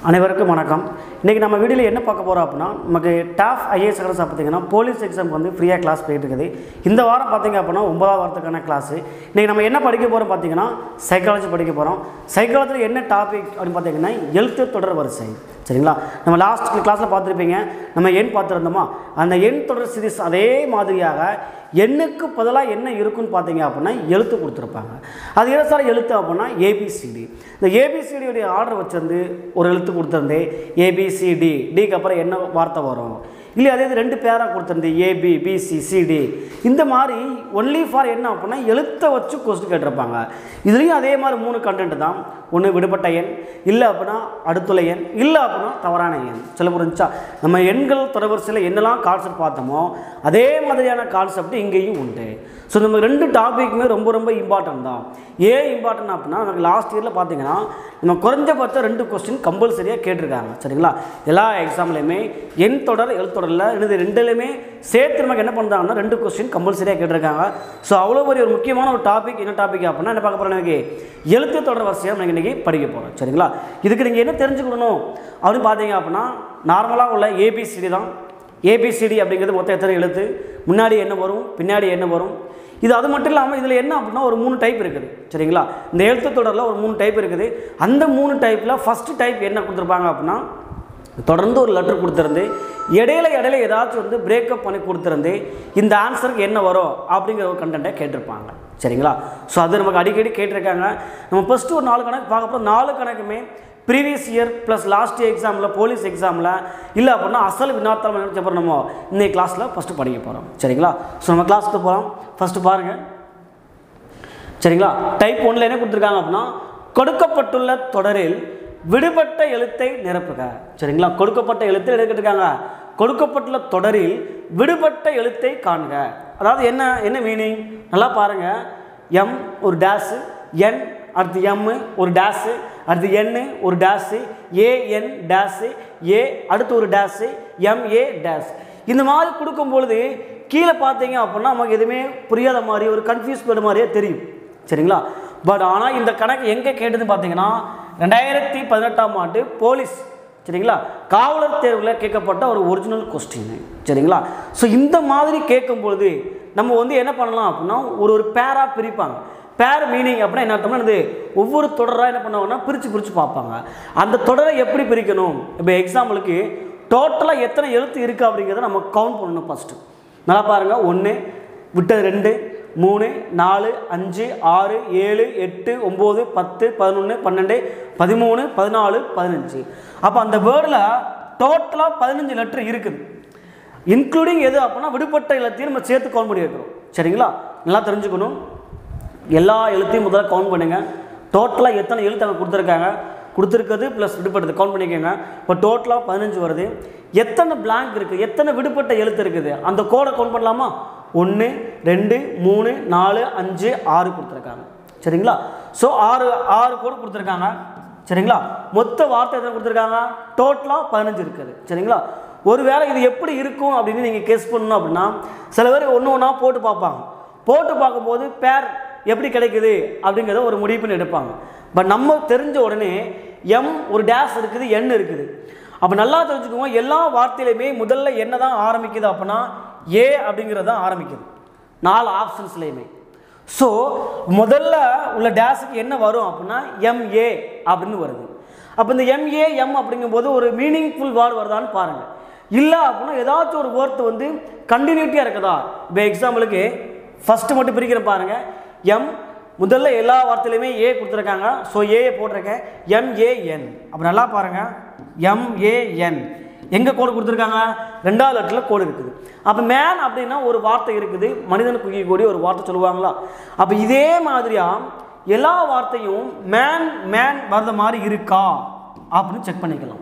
அனைவருக்கும் வணக்கம் இன்றைக்கி நம்ம வீடியோவில் என்ன பார்க்க போகிறோம் அப்படின்னா நமக்கு டாப் ஐஏஎஸ் கிளாஸ் பார்த்தீங்கன்னா போலீஸ் எக்ஸாம் வந்து ஃப்ரீயாக கிளாஸ் போயிட்டு இருக்குது இந்த வாரம் பார்த்தீங்க அப்படின்னா ஒன்பதாம் வாரத்துக்கான கிளாஸு இன்றைக்கி நம்ம என்ன படிக்க போகிறோம் பார்த்தீங்கன்னா சைக்காலஜி படிக்க போகிறோம் சைக்காலஜியில் என்ன டாபிக் அப்படின்னு பார்த்தீங்கன்னா எழுத்து தொடர் வரிசை சரிங்களா நம்ம லாஸ்ட் கிளாஸில் பார்த்துருப்பீங்க நம்ம எண் பார்த்துருந்தோமா அந்த எண் தொடர் சீரிஸ் அதே மாதிரியாக எண்ணுக்கு பதிலாக என்ன இருக்குன்னு பார்த்தீங்க அப்படின்னா எழுத்து கொடுத்துருப்பாங்க அது என்ன சார் எழுத்து அப்படின்னா ஏபிசிடி இந்த ஏபிசிடியுடைய ஆர்டர் வச்சிருந்து ஒரு எழுத்து கொடுத்துருந்து ஏபிசிடி டிக்கு அப்புறம் என்ன வார்த்தை வரும் இல்லை அதே இது ரெண்டு பேராக கொடுத்துருந்து ஏபி பிசி சிடி இந்த மாதிரி ஒன்லி ஃபார் என்ன அப்படின்னா எழுத்தை வச்சு கொஸ்டின் கேட்டிருப்பாங்க இதுலேயும் அதே மாதிரி மூணு கண்டென்ட் தான் ஒன்று விடுபட்ட எண் இல்லை அப்படின்னா அடுத்துள்ள எண் இல்லை அப்படின்னா தவறான எண் சொல்ல புரிஞ்சா நம்ம எண்கள் தொடர்வரிசையில் என்னெல்லாம் கான்செப்ட் பார்த்தோமோ அதே மாதிரியான கான்செப்ட் இங்கேயும் உண்டு ஸோ நம்ம ரெண்டு டாபிக்குமே ரொம்ப ரொம்ப இம்பார்ட்டன்ட் தான் ஏன் இம்பார்ட்டன்ட் அப்படின்னா நமக்கு லாஸ்ட் இயரில் பார்த்தீங்கன்னா நம்ம குறைஞ்சபட்சம் ரெண்டு கொஸ்டின் கம்பல்சரியாக கேட்டிருக்காங்க சரிங்களா எல்லா எக்ஸாம்லையுமே எண் தொடர் எழுத்தொடரில் இது ரெண்டுலையுமே சேர்த்து நமக்கு என்ன பண்ணுறாங்கன்னா ரெண்டு கொஸ்டின் கம்பல்சரியாக கேட்டிருக்காங்க ஸோ அவ்வளோ பெரிய ஒரு முக்கியமான ஒரு டாபிக் என்ன டாபிக் அப்படின்னா என்ன பார்க்க போகிறோம் எனக்கு எழுத்து தொடர் வரிசையாக நம்ம இன்றைக்கி படிக்க போகிறோம் சரிங்களா இதுக்கு நீங்கள் என்ன தெரிஞ்சுக்கணும் அப்படின்னு பார்த்தீங்க அப்படின்னா நார்மலாக உள்ள ஏபிசிடி தான் ஏபிசிடி அப்படிங்கிறது மொத்தம் எத்தனை எழுத்து முன்னாடி என்ன வரும் பின்னாடி என்ன வரும் இது அது மட்டும் இல்லாமல் இதில் என்ன அப்படின்னா ஒரு மூணு டைப் இருக்குது சரிங்களா இந்த எழுத்து தொடரில் ஒரு மூணு டைப் இருக்குது அந்த மூணு டைப்பில் ஃபஸ்ட்டு டைப் என்ன கொடுத்துருப்பாங்க அப்படின்னா தொடர்ந்து ஒரு லெட்டர் கொடுத்துருந்து இடையில இடையில ஏதாச்சும் வந்து பிரேக்கப் பண்ணி கொடுத்துருந்து இந்த ஆன்சருக்கு என்ன வரும் அப்படிங்கிற ஒரு கண்டென்ட்டை கேட்டிருப்பாங்க சரிங்களா ஸோ அது நமக்கு அடிக்கடி கேட்டிருக்காங்க நம்ம ஃபஸ்ட்டு ஒரு நாலு கணக்கு பார்க்க போகிறோம் நாலு கணக்குமே previous year plus last year எக்ஸாமில் போலீஸ் எக்ஸாமில் இல்லை அப்படின்னா அசல் வினாத்தம் நினச்ச அப்புறம் நம்ம இன்னைக்கு கிளாஸில் ஃபஸ்ட்டு படிக்க போகிறோம் சரிங்களா ஸோ நம்ம கிளாஸ்க்கு போகிறோம் ஃபஸ்ட்டு பாருங்கள் சரிங்களா டைப் ஒன்றில் என்ன கொடுத்துருக்காங்க அப்படின்னா கொடுக்கப்பட்டுள்ள தொடரில் விடுபட்ட எழுத்தை நிரப்புக சரிங்களா கொடுக்கப்பட்ட எழுத்தை எடுத்துருக்காங்க கொடுக்கப்பட்டுள்ள தொடரில் விடுபட்ட எழுத்தை காண்க அதாவது என்ன என்ன மீனிங் நல்லா பாருங்க எம் ஒரு டேஸு என் அடுத்து எம் ஒரு டேஸு அடுத்து என் ஒரு டேஸு ஏஎன் டேஸு ஏ அடுத்து ஒரு டேஸு எம்ஏ டேஸ் இந்த மாதிரி கொடுக்கும் பொழுது கீழே பார்த்தீங்க அப்படின்னா நமக்கு எதுவுமே புரியாத மாதிரி ஒரு கன்ஃபியூஸ் பண்ண மாதிரியே தெரியும் சரிங்களா பட் ஆனால் இந்த கணக்கு எங்கே கேட்டதுன்னு பார்த்தீங்கன்னா ரெண்டாயிரத்தி பதினெட்டாம் ஆண்டு போலீஸ் சரிங்களா காவலர் தேர்வில் கேட்கப்பட்ட ஒரு ஒரிஜினல் கொஸ்டின் சரிங்களா ஸோ இந்த மாதிரி கேட்கும் பொழுது நம்ம வந்து என்ன பண்ணலாம் அப்படின்னா ஒரு ஒரு பேராக பிரிப்பாங்க பேர் மீனிங் அப்படின்னா என்ன அர்த்தம்னா இது ஒவ்வொரு தொடராக என்ன பண்ணுவாங்கன்னா பிரித்து பிரித்து பார்ப்பாங்க அந்த தொடரை எப்படி பிரிக்கணும் இப்போ எக்ஸாம்பிளுக்கு டோட்டலாக எத்தனை எழுத்து இருக்குது அப்படிங்கிறத நம்ம கவுண்ட் பண்ணணும் ஃபஸ்ட்டு நல்லா பாருங்கள் ஒன்று விட்டது ரெண்டு மூணு நாலு அஞ்சு ஆறு ஏழு எட்டு ஒம்பது பத்து பதினொன்று பன்னெண்டு பதிமூணு பதினாலு பதினஞ்சு அப்போ அந்த வேர்டில் டோட்டலாக பதினஞ்சு லெட்டர் இருக்குது இன்க்ளூடிங் எது அப்படின்னா விடுபட்ட எழுத்தையும் நம்ம சேர்த்து கவுண்ட் பண்ணி வைக்கிறோம் சரிங்களா நல்லா தெரிஞ்சுக்கணும் எல்லா எழுத்தையும் முதல்ல கவுண்ட் பண்ணுங்கள் டோட்டலாக எத்தனை எழுத்து அங்கே கொடுத்துருக்காங்க கொடுத்துருக்கிறது ப்ளஸ் விடுபட்டது கவுண்ட் பண்ணிக்கோங்க இப்போ டோட்டலாக பதினஞ்சு வருது எத்தனை பிளாங்க் இருக்குது எத்தனை விடுபட்ட எழுத்து இருக்குது அந்த கோடை கவுண்ட் பண்ணலாமா ஒன்று ரெண்டு மூணு நாலு அஞ்சு ஆறு கொடுத்துருக்காங்க சரிங்களா ஸோ ஆறு ஆறு கோடு கொடுத்துருக்காங்க சரிங்களா மொத்த வார்த்தை எத்தனை கொடுத்துருக்காங்க டோட்டலாக பதினஞ்சு இருக்குது சரிங்களா ஒருவேளை இது எப்படி இருக்கும் அப்படின்னு நீங்கள் கெஸ் பண்ணணும் அப்படின்னா சில பேர் ஒன்று ஒன்றா போட்டு பார்ப்பாங்க போட்டு பார்க்கும்போது பேர் எப்படி கிடைக்குது அப்படிங்கிறத ஒரு முடிவு பண்ணி எடுப்பாங்க பட் நம்ம தெரிஞ்ச உடனே எம் ஒரு டேஷ் இருக்குது எண் இருக்குது அப்போ நல்லா தெரிஞ்சுக்கோங்க எல்லா வார்த்தையிலையுமே முதல்ல என்ன தான் ஆரம்பிக்குது அப்படின்னா ஏ அப்படிங்கிறது தான் ஆரம்பிக்குது நாலு ஆப்ஷன்ஸ்லையுமே ஸோ முதல்ல உள்ள டேஸுக்கு என்ன வரும் அப்படின்னா எம்ஏ அப்படின்னு வருது அப்போ இந்த எம்ஏ எம் அப்படிங்கும்போது ஒரு மீனிங்ஃபுல் வேர்டு வருதான்னு பாருங்கள் இல்லை அப்படின்னா ஏதாச்சும் ஒரு வேர்த்து வந்து கண்டினியூட்டியாக இருக்குதா இப்போ எக்ஸாம்பிளுக்கு ஃபஸ்ட்டு மட்டும் பிரிக்கிறேன் பாருங்கள் எம் முதல்ல எல்லா வார்த்தையிலையுமே ஏ கொடுத்துருக்காங்க ஸோ ஏ போட்டிருக்கேன் எம்ஏஎன் அப்போ நல்லா பாருங்கள் எம்ஏஎன் எங்கே கோடு கொடுத்துருக்காங்க ரெண்டாவது லெட்டரில் கோடு இருக்குது அப்போ மேன் அப்படின்னா ஒரு வார்த்தை இருக்குது மனிதனுக்கு குறிக்கக்கூடிய ஒரு வார்த்தை சொல்லுவாங்களா அப்போ இதே மாதிரியாக எல்லா வார்த்தையும் மேன் மேன் வர்ற மாதிரி இருக்கா அப்படின்னு செக் பண்ணிக்கலாம்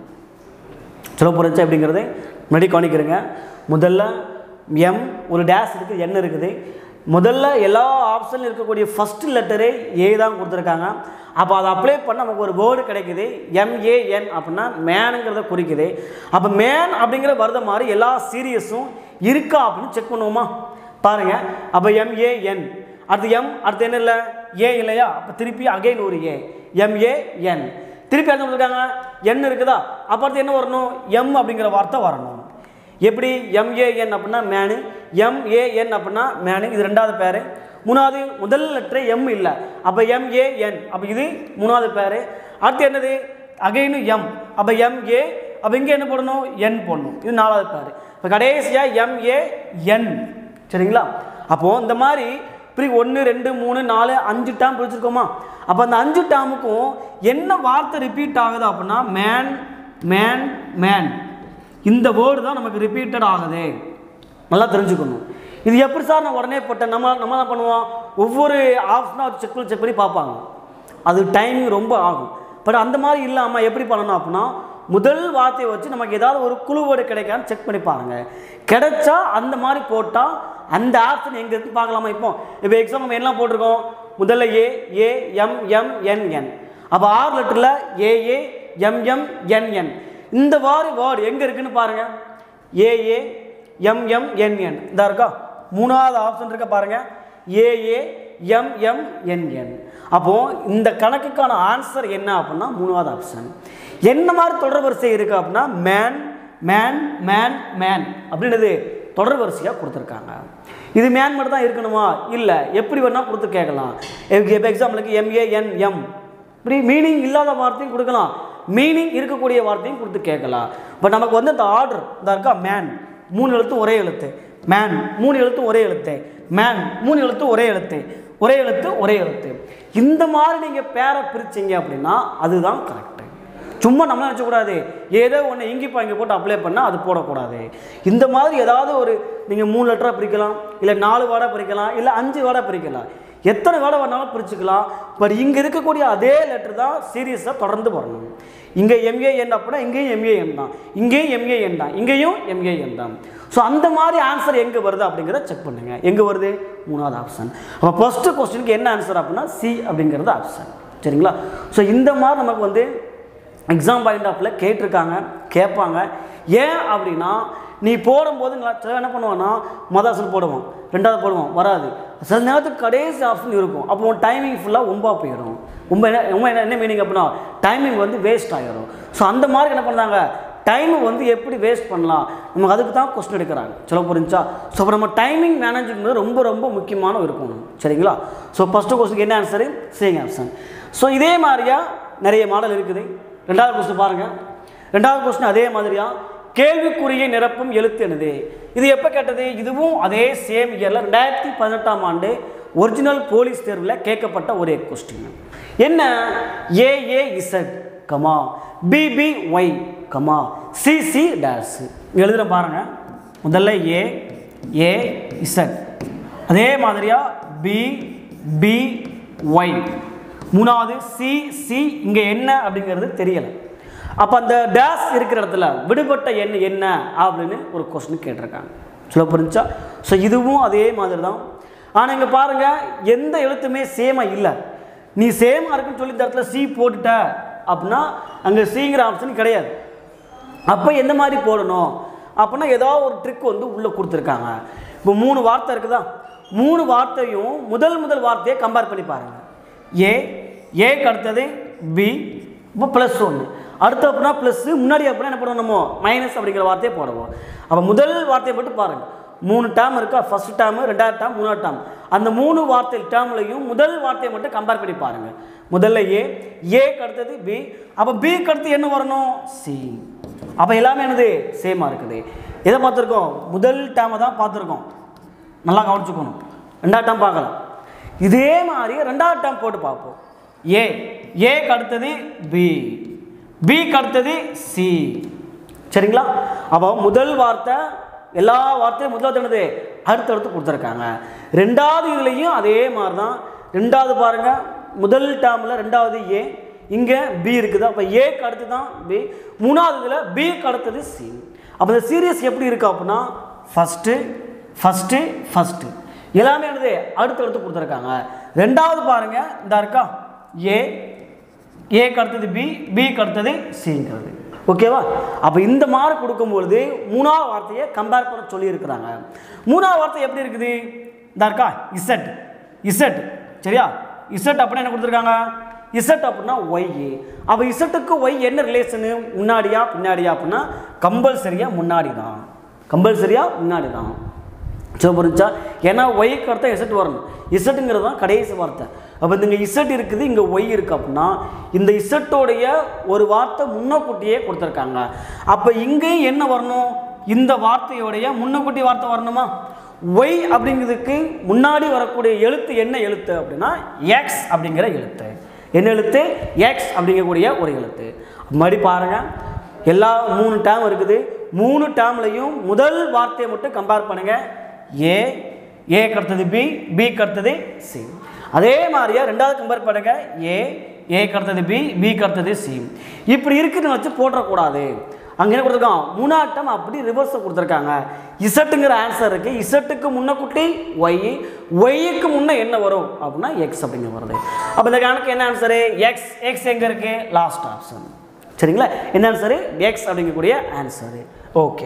சொல்ல போகிறச்சு அப்படிங்கிறது முன்னாடி கவனிக்கிறேங்க முதல்ல எம் ஒரு டேஷ் இருக்குது என் இருக்குது முதல்ல எல்லா ஆப்ஷன்லையும் இருக்கக்கூடிய ஃபஸ்ட்டு லெட்டரே ஏ தான் கொடுத்துருக்காங்க அப்போ அதை அப்ளை பண்ண நமக்கு ஒரு வேர்டு கிடைக்குது எம்ஏஎன் அப்படின்னா மேனுங்கிறத குறிக்குது அப்போ மேன் அப்படிங்கிற வருத மாதிரி எல்லா சீரியஸும் இருக்கா அப்படின்னு செக் பண்ணுவோமா பாருங்கள் அப்போ எம்ஏஎன் அடுத்து எம் அடுத்து என்ன இல்லை ஏ இல்லையா அப்போ திருப்பி அகைன் ஒரு ஏ எம்ஏஎன் திருப்பி என்ன கொடுத்துருக்காங்க என் இருக்குதா அப்போ அடுத்து என்ன வரணும் எம் அப்படிங்கிற வார்த்தை வரணும் எப்படி எம்ஏஎன் அப்படின்னா மேனு எம்ஏஎன் அப்படின்னா மேனு இது ரெண்டாவது பேர் மூணாவது முதல் லெட்டர் எம் இல்லை அப்போ எம்ஏஎன் அப்போ இது மூணாவது பேர் அடுத்து என்னது அகைனு எம் அப்போ எம்ஏ அப்போ இங்கே என்ன போடணும் என் போடணும் இது நாலாவது பேர் இப்போ கடைசியாக எம்ஏஎன் சரிங்களா அப்போது இந்த மாதிரி இப்படி ஒன்று ரெண்டு மூணு நாலு அஞ்சு டேம் பிடிச்சிருக்கோமா அப்போ அந்த அஞ்சு டேமுக்கும் என்ன வார்த்தை ரிப்பீட் ஆகுது அப்படின்னா மேன் மேன் மேன் இந்த வேர்டு தான் நமக்கு ரிப்பீட்டட் ஆகுது நல்லா தெரிஞ்சுக்கணும் இது எப்படி சார் நான் உடனே போட்டேன் நம்ம நம்ம என்ன பண்ணுவோம் ஒவ்வொரு ஆப்ஷனாக செக் பண்ணி செக் பண்ணி பார்ப்பாங்க அது டைமிங் ரொம்ப ஆகும் பட் அந்த மாதிரி இல்லாமல் எப்படி பண்ணணும் அப்படின்னா முதல் வார்த்தையை வச்சு நமக்கு ஏதாவது ஒரு குழு வேர்டு கிடைக்கான்னு செக் பண்ணி பாருங்க கிடைச்சா அந்த மாதிரி போட்டால் அந்த ஆப்ஷன் எங்கே இருக்குன்னு பார்க்கலாமா இப்போ இப்போ எக்ஸாம் நம்ம என்ன போட்டிருக்கோம் முதல்ல A A M M N என் அப்போ ஆறு லெட்டரில் ஏஏ எம்எம் என்என் இந்த வாரி வேர்டு எங்கே இருக்குன்னு பாருங்கள் ஏஏ எம்எம் என்என் இதா இருக்கா மூணாவது ஆப்ஷன் இருக்க பாருங்க ஏஏ எம்எம் என்என் அப்போ இந்த கணக்குக்கான ஆன்சர் என்ன அப்படின்னா மூணாவது ஆப்ஷன் என்ன மாதிரி தொடர் வரிசை இருக்கு அப்படின்னா மேன் மேன் மேன் மேன் அப்படின்றது தொடர் வரிசையாக கொடுத்துருக்காங்க இது மேன் மட்டும் தான் இருக்கணுமா இல்லை எப்படி வேணால் கொடுத்து கேட்கலாம் இப்போ எக்ஸாம்பிளுக்கு எம்ஏஎன் எம் இப்படி மீனிங் இல்லாத வார்த்தையும் கொடுக்கலாம் மீனிங் இருக்கக்கூடிய வார்த்தையும் கொடுத்து கேட்கலாம் பட் நமக்கு வந்து இந்த ஆர்டர் இந்த இருக்கா மேன் மூணு எழுத்து ஒரே எழுத்து மேன் மூணு எழுத்து ஒரே எழுத்து மேன் மூணு எழுத்து ஒரே எழுத்து ஒரே எழுத்து ஒரே எழுத்து இந்த மாதிரி நீங்கள் பேரை பிரிச்சீங்க அப்படின்னா அதுதான் கரெக்டு சும்மா நம்ம நினச்சக்கூடாது ஏதோ ஒன்று இங்கி பாங்கி போட்டு அப்ளை பண்ணால் அது போடக்கூடாது இந்த மாதிரி ஏதாவது ஒரு நீங்கள் மூணு லெட்டராக பிரிக்கலாம் இல்லை நாலு வார்டாக பிரிக்கலாம் இல்லை அஞ்சு வார்டாக பிரிக்கலாம் எத்தனை வேலை வேணாலும் பிரிச்சுக்கலாம் பட் இங்கே இருக்கக்கூடிய அதே லெட்டர் தான் சீரியஸாக தொடர்ந்து வரணும் இங்கே எம்ஏஎன் அப்படின்னா இங்கேயும் எம்ஏஎன் தான் இங்கேயும் எம்ஏஎன் தான் இங்கேயும் எம்ஏஎன் தான் ஸோ அந்த மாதிரி ஆன்சர் எங்கே வருது அப்படிங்கிறத செக் பண்ணுங்கள் எங்கே வருது மூணாவது ஆப்ஷன் அப்போ ஃபஸ்ட்டு கொஸ்டினுக்கு என்ன ஆன்சர் அப்படின்னா சி அப்படிங்கிறது ஆப்ஷன் சரிங்களா ஸோ இந்த மாதிரி நமக்கு வந்து எக்ஸாம் பாயிண்ட் ஆஃபில் கேட்டிருக்காங்க கேட்பாங்க ஏன் அப்படின்னா நீ போடும்போது நல்லா சில என்ன பண்ணுவான்னா மொதல் ஆப்ஷன் போடுவோம் ரெண்டாவது போடுவோம் வராது சில நேரத்துக்கு கடைசி ஆப்ஷன் இருக்கும் அப்போ உன் டைமிங் ஃபுல்லாக ஒம்பா போயிடும் ரொம்ப என்ன ரொம்ப என்ன என்ன மீனிங் அப்படின்னா டைமிங் வந்து வேஸ்ட் ஆகிடும் ஸோ அந்த மாதிரி என்ன பண்ணுறாங்க டைமை வந்து எப்படி வேஸ்ட் பண்ணலாம் நமக்கு அதுக்கு தான் கொஸ்டின் எடுக்கிறாங்க சொல்ல புரிஞ்சா ஸோ அப்போ நம்ம டைமிங் மேனேஜ்மெண்ட் ரொம்ப ரொம்ப முக்கியமான இருக்கணும் சரிங்களா ஸோ ஃபஸ்ட்டு கொஸ்டினுக்கு என்ன ஆன்சரு சேங் ஆப்ஷன் ஸோ இதே மாதிரியா நிறைய மாடல் இருக்குது ரெண்டாவது கொஸ்டின் பாருங்கள் ரெண்டாவது கொஸ்டின் அதே மாதிரியா கேள்விக்குறியை நிரப்பும் எழுத்து என்னது இது எப்போ கேட்டது இதுவும் அதே சேம் இயரில் ரெண்டாயிரத்தி பதினெட்டாம் ஆண்டு ஒரிஜினல் போலீஸ் தேர்வில் கேட்கப்பட்ட ஒரே கொஸ்டின் என்ன AA Z comma BB Y comma CC dash எழுதுகிற பாருங்க முதல்ல ஏ ஏ இசட் அதே மாதிரியா பி பி ஒய் மூணாவது சி சி இங்கே என்ன அப்படிங்கிறது தெரியலை அப்போ அந்த டேஸ் இருக்கிற இடத்துல விடுபட்ட எண் என்ன அப்படின்னு ஒரு கொஸ்டின் கேட்டிருக்காங்க சொல்ல புரிஞ்சா ஸோ இதுவும் அதே மாதிரி தான் ஆனால் இங்கே பாருங்கள் எந்த எழுத்துமே சேமாக இல்லை நீ சேமாக இருக்குன்னு சொல்லி இந்த இடத்துல சி போட்டுட்ட அப்படின்னா அங்கே சிங்கிற ஆப்ஷன் கிடையாது அப்போ எந்த மாதிரி போடணும் அப்படின்னா ஏதாவது ஒரு ட்ரிக் வந்து உள்ளே கொடுத்துருக்காங்க இப்போ மூணு வார்த்தை இருக்குதா மூணு வார்த்தையும் முதல் முதல் வார்த்தையை கம்பேர் பண்ணி பாருங்கள் ஏ ஏக்கு அடுத்தது பி இப்போ ப்ளஸ் ஒன்று அடுத்து அப்படின்னா ப்ளஸ்ஸு முன்னாடி அப்படின்னா என்ன பண்ணணுமோ மைனஸ் அப்படிங்கிற வார்த்தையை போடுவோம் அப்போ முதல் வார்த்தையை மட்டும் பாருங்கள் மூணு டேம் இருக்கா ஃபர்ஸ்ட் டேர்மு ரெண்டாவது டேம் மூணாவது டேம் அந்த மூணு வார்த்தை டேர்ம்லையும் முதல் வார்த்தையை மட்டும் கம்பேர் பண்ணி பாருங்கள் முதல்ல ஏ ஏக்கு அடுத்தது பி அப்போ பிக்கு அடுத்து என்ன வரணும் சி அப்போ எல்லாமே என்னது சேமாக இருக்குது எதை பார்த்துருக்கோம் முதல் டேமை தான் பார்த்துருக்கோம் நல்லா கவனிச்சுக்கணும் ரெண்டாவது டேம் பார்க்கல இதே மாதிரி ரெண்டாவது டேம் போட்டு பார்ப்போம் ஏ ஏக்கு அடுத்தது பி பிக்கு அடுத்தது சி சரிங்களா அப்போ முதல் வார்த்தை எல்லா வார்த்தையும் முதல் வார்த்தை என்னது அடுத்தடுத்து கொடுத்துருக்காங்க ரெண்டாவது இதுலேயும் அதே மாதிரி தான் ரெண்டாவது பாருங்கள் முதல் டேர்மில் ரெண்டாவது ஏ இங்கே பி இருக்குது அப்போ ஏக்கு அடுத்து தான் பி மூணாவது இதில் பிக்கு அடுத்தது சி அப்போ இந்த சீரியஸ் எப்படி இருக்கு அப்படின்னா ஃபஸ்ட்டு ஃபஸ்ட்டு ஃபஸ்ட்டு எல்லாமே என்னது அடுத்தடுத்து கொடுத்துருக்காங்க ரெண்டாவது பாருங்கள் இந்த இருக்கா ஏ ஏக்கு அடுத்தது பி பிக்கு அடுத்தது சிங்கிறது ஓகேவா அப்போ இந்த மாதிரி கொடுக்கும்பொழுது மூணாவது வார்த்தையை கம்பேர் பண்ண சொல்லியிருக்கிறாங்க மூணாவது வார்த்தை எப்படி இருக்குது இந்த இருக்கா இசட் இசட் சரியா இசட் அப்படின்னா என்ன கொடுத்துருக்காங்க இசட் அப்படின்னா ஒய் அப்போ இசட்டுக்கு ஒய் என்ன ரிலேஷனு முன்னாடியா பின்னாடியா அப்படின்னா கம்பல்சரியாக முன்னாடி தான் கம்பல்சரியாக முன்னாடி தான் ஸோ புரிஞ்சா ஏன்னா ஒய்க்கு அர்த்தம் இசட் வரணும் இசட்டுங்கிறது தான் கடைசி வார்த்தை அப்போ இங்கே இசட் இருக்குது இங்கே ஒய் இருக்குது அப்படின்னா இந்த இசட்டோடைய ஒரு வார்த்தை முன்னக்கூட்டியே கொடுத்துருக்காங்க அப்போ இங்கேயும் என்ன வரணும் இந்த வார்த்தையோடைய முன்னக்கூட்டி வார்த்தை வரணுமா ஒய் அப்படிங்கிறதுக்கு முன்னாடி வரக்கூடிய எழுத்து என்ன எழுத்து அப்படின்னா எக்ஸ் அப்படிங்கிற எழுத்து என்ன எழுத்து எக்ஸ் அப்படிங்கக்கூடிய ஒரு எழுத்து மறுபடி பாருங்க எல்லா மூணு டேம் இருக்குது மூணு டேம்லையும் முதல் வார்த்தையை மட்டும் கம்பேர் பண்ணுங்க ஏ ஏ கடுத்தது பி பி கடுத்தது சி அதே மாதிரியா ரெண்டாவது கம்பேர் பண்ணுங்க ஏ ஏ கடுத்தது பி பி கடுத்தது சி இப்படி இருக்குன்னு வச்சு போட்டுறக்கூடாது அங்கே என்ன கொடுத்துருக்கான் மூணாட்டம் அப்படி ரிவர்ஸை கொடுத்துருக்காங்க இசட்டுங்கிற ஆன்சர் இருக்குது இசட்டுக்கு முன்ன குட்டி ஒய் ஒய்க்கு முன்ன என்ன வரும் அப்படின்னா எக்ஸ் அப்படிங்க வருது அப்போ இந்த கணக்கு என்ன ஆன்சரு எக்ஸ் எக்ஸ் எங்கே இருக்கு லாஸ்ட் ஆப்ஷன் சரிங்களா என்ன ஆன்சரு எக்ஸ் அப்படிங்கக்கூடிய ஆன்சரு ஓகே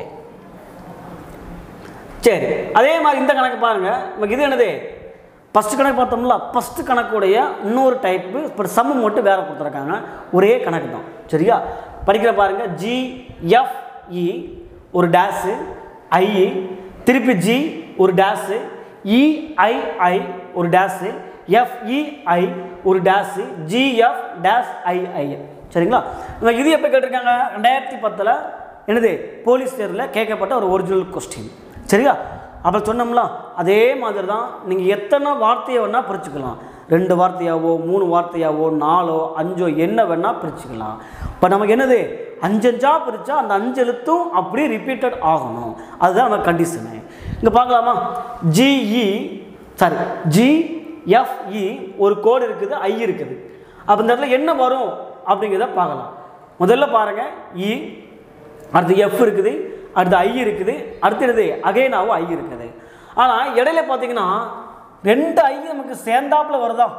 சரி அதே மாதிரி இந்த கணக்கு பாருங்க நமக்கு இது என்னது ஃபஸ்ட்டு கணக்கு பார்த்தோம்ல ஃபஸ்ட்டு கணக்குடைய இன்னொரு டைப்பு இப்போ சம்மு மட்டும் வேறு கொடுத்துருக்காங்க ஒரே கணக்கு தான் சரியா படிக்கிற பாருங்க ஜி எஃப் இ ஒரு டேஸு ஐ திருப்பி ஜி ஒரு டேஸு இஐஐ ஒரு டேஸு எஃப்இஐ ஒரு டேஸு ஜிஎஃப் டேஸ் ஐஐ சரிங்களா இவங்க இது எப்போ கேட்டிருக்காங்க ரெண்டாயிரத்தி பத்தில் என்னது போலீஸ் தேர்வில் கேட்கப்பட்ட ஒரு ஒரிஜினல் கொஸ்டின் சரியா அப்போ சொன்னோம்ல அதே மாதிரி தான் நீங்கள் எத்தனை வார்த்தையை வேணால் பிரிச்சுக்கலாம் ரெண்டு வார்த்தையாவோ மூணு வார்த்தையாவோ நாலோ அஞ்சோ என்ன வேணால் பிரிச்சுக்கலாம் இப்போ நமக்கு என்னது அஞ்சஞ்சா பிரித்தா அந்த அஞ்சு எழுத்தும் அப்படியே ரிப்பீட்டட் ஆகணும் அதுதான் நம்ம கண்டிஷனு இங்கே பார்க்கலாமா ஜிஇ சாரி ஜிஎஃப்இ ஒரு கோடு இருக்குது ஐ இருக்குது அப்போ இந்த இடத்துல என்ன வரும் அப்படிங்கிறத பார்க்கலாம் முதல்ல பாருங்கள் இ அடுத்து எஃப் இருக்குது அடுத்து ஐ இருக்குது அடுத்து என்னது அகைனாவும் ஐ இருக்குது ஆனால் இடையில பார்த்தீங்கன்னா ரெண்டு ஐ நமக்கு சேர்ந்தாப்புல வருதா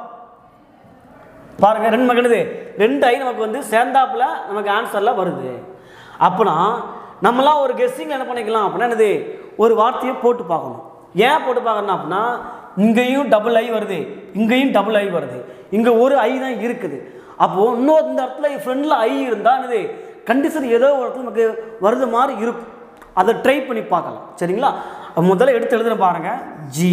பாருங்க ரெண்டு மகனுது ரெண்டு ஐ நமக்கு வந்து சேர்ந்தாப்புல நமக்கு ஆன்சரில் வருது அப்போனா நம்மளாம் ஒரு கெஸ்ஸிங் என்ன பண்ணிக்கலாம் அப்படின்னா என்னது ஒரு வார்த்தையை போட்டு பார்க்கணும் ஏன் போட்டு பார்க்கணும் அப்படின்னா இங்கேயும் டபுள் ஐ வருது இங்கேயும் டபுள் ஐ வருது இங்கே ஒரு ஐ தான் இருக்குது அப்போது இன்னொரு இந்த இடத்துல ஃப்ரெண்டில் ஐ இருந்தால் என்னது கண்டிஷன் ஏதோ ஒரு இடத்துல நமக்கு வருது மாதிரி இருக்கும் அதை ட்ரை பண்ணி பார்க்கலாம் சரிங்களா முதல்ல எடுத்து எழுதுன பாருங்க ஜி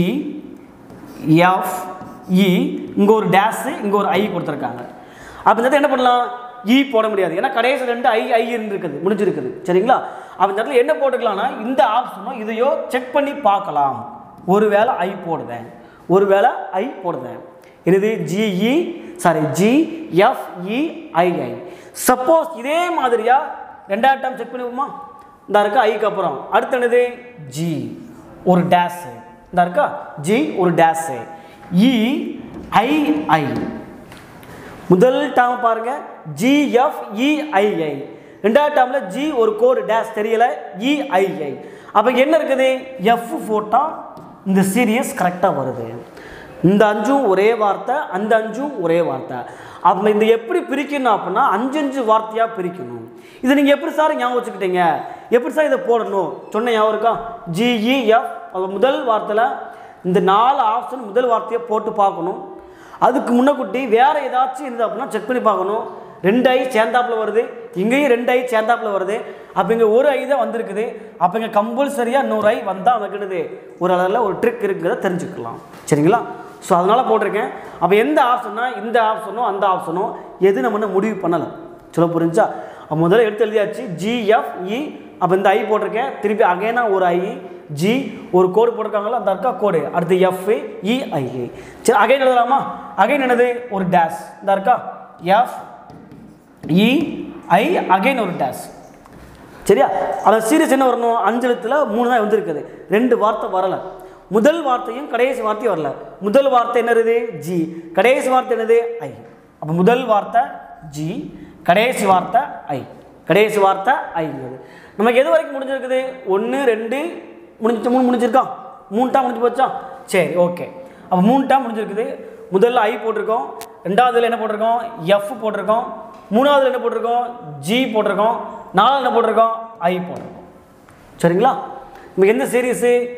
எஃப் இ இங்கே ஒரு டேஸு இங்கே ஒரு ஐ கொடுத்துருக்காங்க அப்போ இந்த இடத்துல என்ன பண்ணலாம் இ போட முடியாது ஏன்னா கடைசி ரெண்டு ஐ ஐ இருக்குது முடிஞ்சிருக்குது சரிங்களா அப்போ இந்த இடத்துல என்ன போட்டுக்கலாம்னா இந்த ஆப்ஷனோ இதையோ செக் பண்ணி பார்க்கலாம் ஒருவேளை ஐ போடுவேன் ஒருவேளை ஐ போடுவேன் என்னது GE sorry G FEII suppose இதே மாதிரியா ரெண்டாவது டைம் செக் பண்ணுவோமா இந்த இருக்கா ஐக்கு அப்புறம் அடுத்து என்னது ஜி ஒரு டேஸு இந்த இருக்கா ஜி ஒரு டேஸு இ ஐ ஐ முதல் டேர்ம் பாருங்க ஜிஎஃப்இஐஐ ரெண்டாவது டேர்மில் ஜி ஒரு கோடு டேஷ் தெரியல இஐஐ அப்போ என்ன இருக்குது எஃப் போட்டால் இந்த சீரியஸ் கரெக்டாக வருது இந்த அஞ்சும் ஒரே வார்த்தை அந்த அஞ்சும் ஒரே வார்த்தை அப்போ இந்த எப்படி பிரிக்கணும் அப்படின்னா அஞ்சு அஞ்சு வார்த்தையாக பிரிக்கணும் இதை நீங்கள் எப்படி சார் ஞாபகம் வச்சுக்கிட்டீங்க எப்படி சார் இதை போடணும் சொன்ன ஞாபகம் இருக்கா ஜிஇஎஃப் முதல் வார்த்தையில் இந்த நாலு ஆப்ஷன் முதல் வார்த்தையை போட்டு பார்க்கணும் அதுக்கு முன்னக்குட்டி வேறு ஏதாச்சும் இருந்தது அப்படின்னா செக் பண்ணி பார்க்கணும் ரெண்டு ஐ சேர்ந்தாப்புல வருது இங்கேயும் ரெண்டு ஐ சேர்ந்தாப்புல வருது அப்போ இங்கே ஒரு ஐ தான் வந்திருக்குது அப்போ இங்கே கம்பல்சரியாக இன்னொரு ஐ வந்தால் நமக்கு என்னது ஒரு அளவில் ஒரு ட்ரிக் இருக்குங்கிறத தெரிஞ்சுக்கலாம் சரிங்களா ஸோ அதனால் போட்டிருக்கேன் அப்போ எந்த ஆப்ஷன்னா இந்த ஆப்ஷனோ அந்த ஆப்ஷனோ எது நம்ம இன்னும் முடிவு பண்ணலை சொல்ல புரிஞ்சா அப்போ முதல்ல எடுத்து எழுதியாச்சு ஜிஎஃப்இ அப்போ இந்த ஐ போட்டிருக்கேன் திருப்பி அகைனா ஒரு ஐ ஜி ஒரு கோடு போட்டிருக்காங்களா அந்த இருக்கா கோடு அடுத்து எஃப் இஐ சரி அகைன் எழுதலாமா அகைன் என்னது ஒரு டேஷ் இந்த இருக்கா எஃப் இ ஐ அகைன் ஒரு டேஷ் சரியா அந்த சீரியஸ் என்ன வரணும் அஞ்சு எழுத்துல மூணு தான் வந்திருக்குது ரெண்டு வார்த்தை வரலை முதல் வார்த்தையும் கடைசி வார்த்தையும் வரல முதல் வார்த்தை என்னது ஜி கடைசி வார்த்தை என்னது ஐ அப்போ முதல் வார்த்தை ஜி கடைசி வார்த்தை ஐ கடைசி வார்த்தை ஐங்கிறது நமக்கு எது வரைக்கும் முடிஞ்சிருக்குது ஒன்று ரெண்டு முடிஞ்சு மூணு முடிஞ்சிருக்கா மூணு டைம் முடிஞ்சு போச்சா சரி ஓகே அப்போ மூணு டைம் முடிஞ்சிருக்குது முதல்ல ஐ போட்டிருக்கோம் ரெண்டாவதுல என்ன போட்டிருக்கோம் எஃப் போட்டிருக்கோம் மூணாவதுல என்ன போட்டிருக்கோம் ஜி போட்டிருக்கோம் நாலாவது என்ன போட்டிருக்கோம் ஐ போட்டிருக்கோம் சரிங்களா நமக்கு எந்த சீரியஸு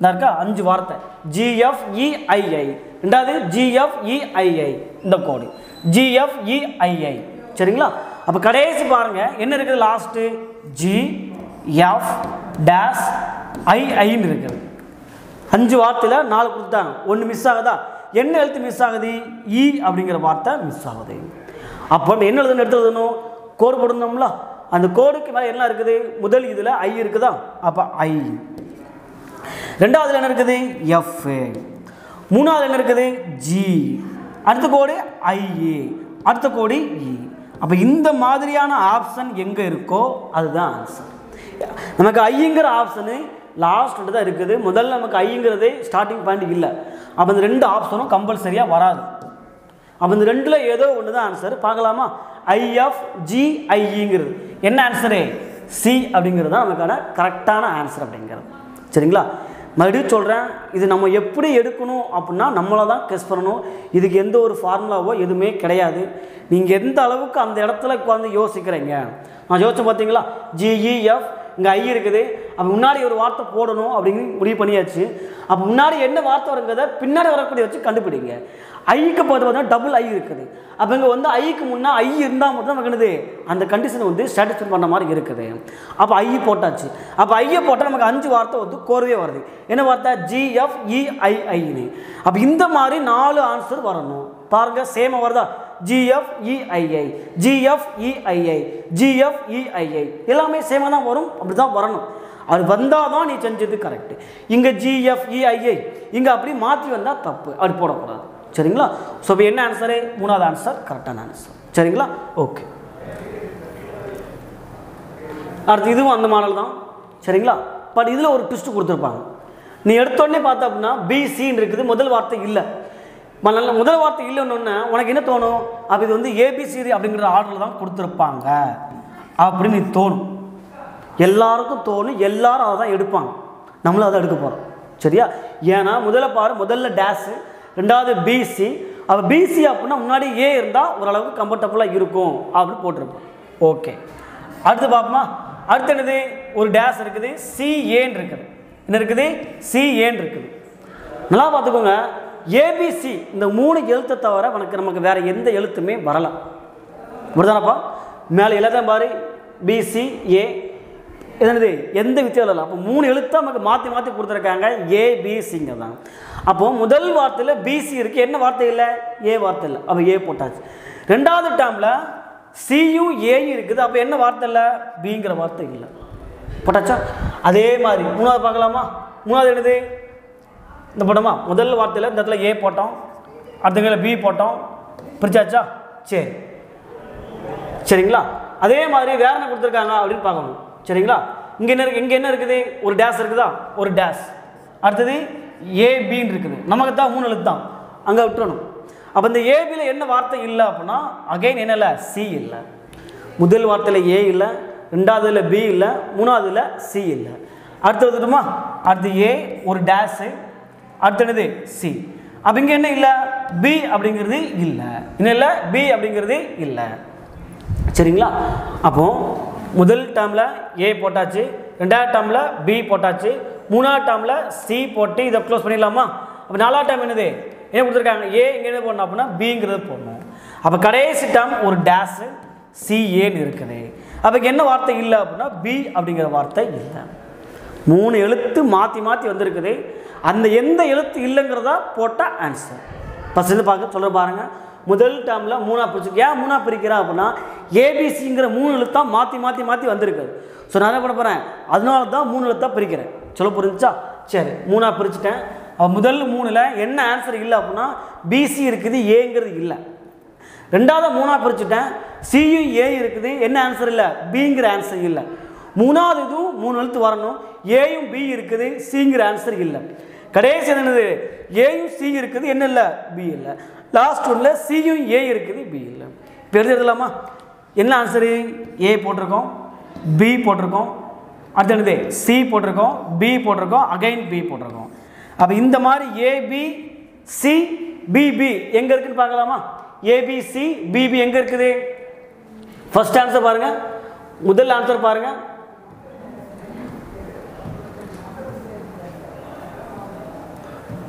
இந்த இருக்கா அஞ்சு வார்த்தை ஜிஎஃப்இஐஐ ரெண்டாவது ஜிஎஃப்இஐஐ இந்த கோடு ஜிஎஃப்இஐஐ சரிங்களா அப்போ கடைசி பாருங்க என்ன இருக்குது லாஸ்ட்டு ஜி எஃப் டேஷ் ஐஐன்னு இருக்குது அஞ்சு வார்த்தையில் நாலு கொடுத்தாங்க ஒன்று மிஸ் ஆகுதா என்ன எழுத்து மிஸ் ஆகுது இ அப்படிங்கிற வார்த்தை மிஸ் ஆகுது அப்போ நம்ம என்ன எழுதுன்னு எடுத்து எழுதணும் கோடு போடணும்ல அந்த கோடுக்கு மேலே என்ன இருக்குது முதல் இதில் ஐ இருக்குதா அப்போ ஐ ரெண்டாவதுல என்ன இருக்குது எஃப் மூணாவது என்ன இருக்குது ஜி அடுத்த கோடு ஐஏ அடுத்த கோடு இ அப்போ இந்த மாதிரியான ஆப்ஷன் எங்கே இருக்கோ அதுதான் ஆன்சர் நமக்கு ஐங்கிற ஆப்ஷனு லாஸ்ட் தான் இருக்குது முதல்ல நமக்கு ஐங்கிறது ஸ்டார்டிங் பாயிண்ட் இல்லை அப்போ இந்த ரெண்டு ஆப்ஷனும் கம்பல்சரியாக வராது அப்போ இந்த ரெண்டில் ஏதோ ஒன்று தான் ஆன்சர் பார்க்கலாமா ஐஎஃப் ஜிஐங்கிறது என்ன ஆன்சரு சி அப்படிங்கிறது தான் நமக்கான கரெக்டான ஆன்சர் அப்படிங்கிறது சரிங்களா மறுபடியும் சொல்கிறேன் இது நம்ம எப்படி எடுக்கணும் அப்படின்னா நம்மளை தான் கெஸ் பண்ணணும் இதுக்கு எந்த ஒரு ஃபார்முலாவோ எதுவுமே கிடையாது நீங்கள் எந்த அளவுக்கு அந்த இடத்துல உட்காந்து யோசிக்கிறீங்க நான் யோசிச்சு பார்த்தீங்களா ஜிஇஎஃப் இங்கே ஐ இருக்குது அப்போ முன்னாடி ஒரு வார்த்தை போடணும் அப்படின்னு முடிவு பண்ணியாச்சு அப்போ முன்னாடி என்ன வார்த்தை வருங்கிறத பின்னாடி வரக்கூடிய வச்சு கண்டுபிடிங்க ஐக்கு பார்த்து பார்த்தீங்கன்னா டபுள் ஐ இருக்குது அப்போ இங்கே வந்து ஐக்கு முன்னே ஐ இருந்தால் மட்டும் நமக்கு என்னது அந்த கண்டிஷன் வந்து சாட்டிஸ்ஃபை பண்ண மாதிரி இருக்குது அப்போ ஐ போட்டாச்சு அப்போ ஐயை போட்டால் நமக்கு அஞ்சு வார்த்தை வந்து கோர்வே வருது என்ன வார்த்தை ஜிஎஃப்இஐஐன்னு அப்போ இந்த மாதிரி நாலு ஆன்சர் வரணும் பாருங்கள் சேம வருதா ஜிஎஃப்இஐஐ ஜிஎஃப்இஐஐ ஜிஎஃப்இஐஐ எல்லாமே சேமாக தான் வரும் அப்படி தான் வரணும் அது வந்தால் தான் நீ செஞ்சது கரெக்டு இங்கே ஜிஎஃப்இஐஐ இங்கே அப்படி மாற்றி வந்தால் தப்பு அப்படி போடக்கூடாது சரிங்களா ஸோ இப்போ என்ன ஆன்சரு மூணாவது ஆன்சர் கரெக்டான ஆன்சர் சரிங்களா ஓகே அடுத்து இதுவும் அந்த மாடல் தான் சரிங்களா பட் இதில் ஒரு ட்விஸ்ட் கொடுத்துருப்பாங்க நீ எடுத்தோடனே பார்த்த அப்படின்னா பிசின்னு இருக்குது முதல் வார்த்தை இல்லை ம- நல்ல முதல் வார்த்தை இல்லைன்னு உனக்கு என்ன தோணும் அப்போ இது வந்து ஏபிசிடி அப்படிங்கிற ஆர்டரில் தான் கொடுத்துருப்பாங்க அப்படின்னு நீ தோணும் எல்லாருக்கும் தோணும் எல்லாரும் அதை தான் எடுப்பாங்க நம்மளும் அதை எடுக்க போகிறோம் சரியா ஏன்னா முதல்ல பாரு முதல்ல டேஷு ரெண்டாவது பிசி அப்போ பிசி அப்படின்னா முன்னாடி ஏ இருந்தால் ஓரளவுக்கு கம்ஃபர்டபுளாக இருக்கும் அப்படின்னு போட்டிருப்போம் ஓகே அடுத்து பார்ப்போமா அடுத்து என்னது ஒரு டேஷ் இருக்குது சிஏன்னு இருக்குது என்ன இருக்குது சிஏன்னு இருக்குது நல்லா பார்த்துக்கோங்க ஏபிசி இந்த மூணு எழுத்தை தவிர உனக்கு நமக்கு வேற எந்த எழுத்துமே வரலாம் இப்படிதானப்பா மேலே எழுதான் பாரு பிசி ஏ என்னது எந்த வித்தியாசம் இல்லை அப்போ மூணு எழுத்தை நமக்கு மாற்றி மாற்றி கொடுத்துருக்காங்க ஏபிசிங்க தான் அப்போ முதல் வார்த்தையில் பிசி இருக்குது என்ன வார்த்தை இல்லை ஏ வார்த்தை இல்லை அப்போ ஏ போட்டாச்சு ரெண்டாவது டேர்மில் சியும் ஏயும் இருக்குது அப்போ என்ன வார்த்தை இல்லை பிங்கிற வார்த்தை இல்லை போட்டாச்சா அதே மாதிரி மூணாவது பார்க்கலாமா மூணாவது என்னது இந்த போட்டோமா முதல் வார்த்தையில் இந்த இடத்துல ஏ போட்டோம் அடுத்தங்கள பி போட்டோம் பிரிச்சாச்சா சரி சரிங்களா அதே மாதிரி வேற என்ன கொடுத்துருக்காங்க அப்படின்னு பார்க்கணும் சரிங்களா இங்கே என்ன இருக்கு இங்கே என்ன இருக்குது ஒரு டேஷ் இருக்குதா ஒரு டேஷ் அடுத்தது ஏபின்னு இருக்குது நமக்கு தான் மூணு எழுத்து தான் அங்கே விட்டுறணும் அப்போ இந்த ஏபியில் என்ன வார்த்தை இல்லை அப்படின்னா அகைன் என்ன இல்லை சி இல்லை முதல் வார்த்தையில் ஏ இல்லை ரெண்டாவதுல பி இல்லை மூணாவதுல சி இல்லை அடுத்து வந்துட்டுமா அடுத்து ஏ ஒரு டேஷு அடுத்து என்னது சி அப்போ இங்கே என்ன இல்லை பி அப்படிங்கிறது இல்லை என்ன இல்லை பி அப்படிங்கிறது இல்லை சரிங்களா அப்போ முதல் டேர்மில் ஏ போட்டாச்சு ரெண்டாவது டேர்மில் பி போட்டாச்சு மூணாவது டேர்மில் சி போட்டு இதை க்ளோஸ் பண்ணிடலாமா அப்போ நாலாவது டேர்ம் என்னது என்ன கொடுத்துருக்காங்க ஏ இங்கே என்ன போடணும் அப்படின்னா பிங்கிறது போடணும் அப்போ கடைசி டேர்ம் ஒரு டேஷு சிஏன்னு இருக்குது அப்போ இங்க என்ன வார்த்தை இல்லை அப்படின்னா பி அப்படிங்கிற வார்த்தை இல்லை மூணு எழுத்து மாற்றி மாற்றி வந்திருக்குது அந்த எந்த எழுத்து இல்லைங்கிறதா போட்ட ஆன்சர் ஃபஸ்ட் இது பார்க்க சொல்ல பாருங்க முதல் டேர்மில் மூணா பிரிச்சு ஏன் மூணா பிரிக்கிறேன் அப்படின்னா ஏபிசிங்கிற மூணு எழுத்தா மாற்றி மாற்றி மாற்றி வந்திருக்குது ஸோ நான் என்ன பண்ண போகிறேன் அதனால தான் மூணு எழுத்தா பிரிக்கிறேன் சொல்ல புரிஞ்சுச்சா சரி மூணா பிரிச்சுட்டேன் அப்ப முதல் மூணில் என்ன ஆன்சர் இல்லை அப்படின்னா பிசி இருக்குது ஏங்கிறது இல்லை ரெண்டாவது மூணா பிரிச்சுட்டேன் சியும் ஏ இருக்குது என்ன ஆன்சர் இல்லை பிங்கிற ஆன்சர் இல்லை மூணாவது இதுவும் மூணு எழுத்து வரணும் ஏயும் பி இருக்குது சிங்கிற ஆன்சர் இல்லை கடைசி என்னது ஏயும் சி இருக்குது என்ன இல்லை பி இல்லை லாஸ்ட் ஒன்றில் சியும் ஏ இருக்குது பி இல்லை இப்போ எழுதி எழுதலாமா என்ன ஆன்சரு ஏ போட்டிருக்கோம் பி போட்டிருக்கோம் அடுத்து என்னது சி போட்டிருக்கோம் பி போட்டிருக்கோம் அகைன் பி போட்டிருக்கோம் அப்போ இந்த மாதிரி ஏபி சி பிபி எங்கே இருக்குன்னு பார்க்கலாமா ஏபிசி பிபி எங்கே இருக்குது ஃபர்ஸ்ட் ஆன்சர் பாருங்க முதல் ஆன்சர் பாருங்க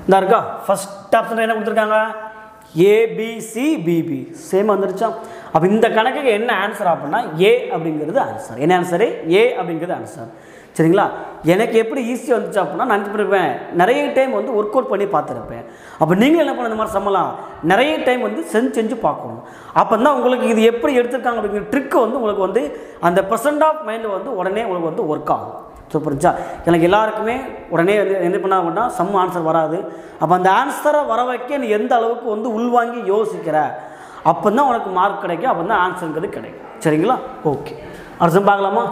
இந்த இருக்கா ஃபஸ்ட் ஆப்ஷன் என்ன கொடுத்துருக்காங்க ஏபிசி பிபி சேம் வந்துருச்சா அப்போ இந்த கணக்குக்கு என்ன ஆன்சர் அப்படின்னா ஏ அப்படிங்கிறது ஆன்சர் என்ன ஆன்சரு ஏ அப்படிங்கிறது ஆன்சர் சரிங்களா எனக்கு எப்படி ஈஸியாக வந்துச்சு அப்படின்னா நான் பண்ணிருப்பேன் நிறைய டைம் வந்து ஒர்க் அவுட் பண்ணி பார்த்துருப்பேன் அப்போ நீங்கள் என்ன பண்ண இந்த மாதிரி சம்மலாம் நிறைய டைம் வந்து செஞ்சு செஞ்சு பார்க்கணும் அப்போ தான் உங்களுக்கு இது எப்படி எடுத்திருக்காங்க அப்படிங்கிற ட்ரிக்கு வந்து உங்களுக்கு வந்து அந்த ப்ரெசன்ட் ஆஃப் மைண்டில் வந்து உடனே உங்களுக்கு வந்து ஒர்க் ஆகும் ஸோ புரிஞ்சா எனக்கு எல்லாருக்குமே உடனே வந்து என்ன பண்ண அப்படின்னா சம் ஆன்சர் வராது அப்போ அந்த ஆன்சரை வர வைக்க நீ எந்த அளவுக்கு வந்து உள்வாங்கி யோசிக்கிற அப்போ தான் உனக்கு மார்க் கிடைக்கும் அப்போ தான் ஆன்சருங்கிறது கிடைக்கும் சரிங்களா ஓகே அடுத்த sum பார்க்கலாமா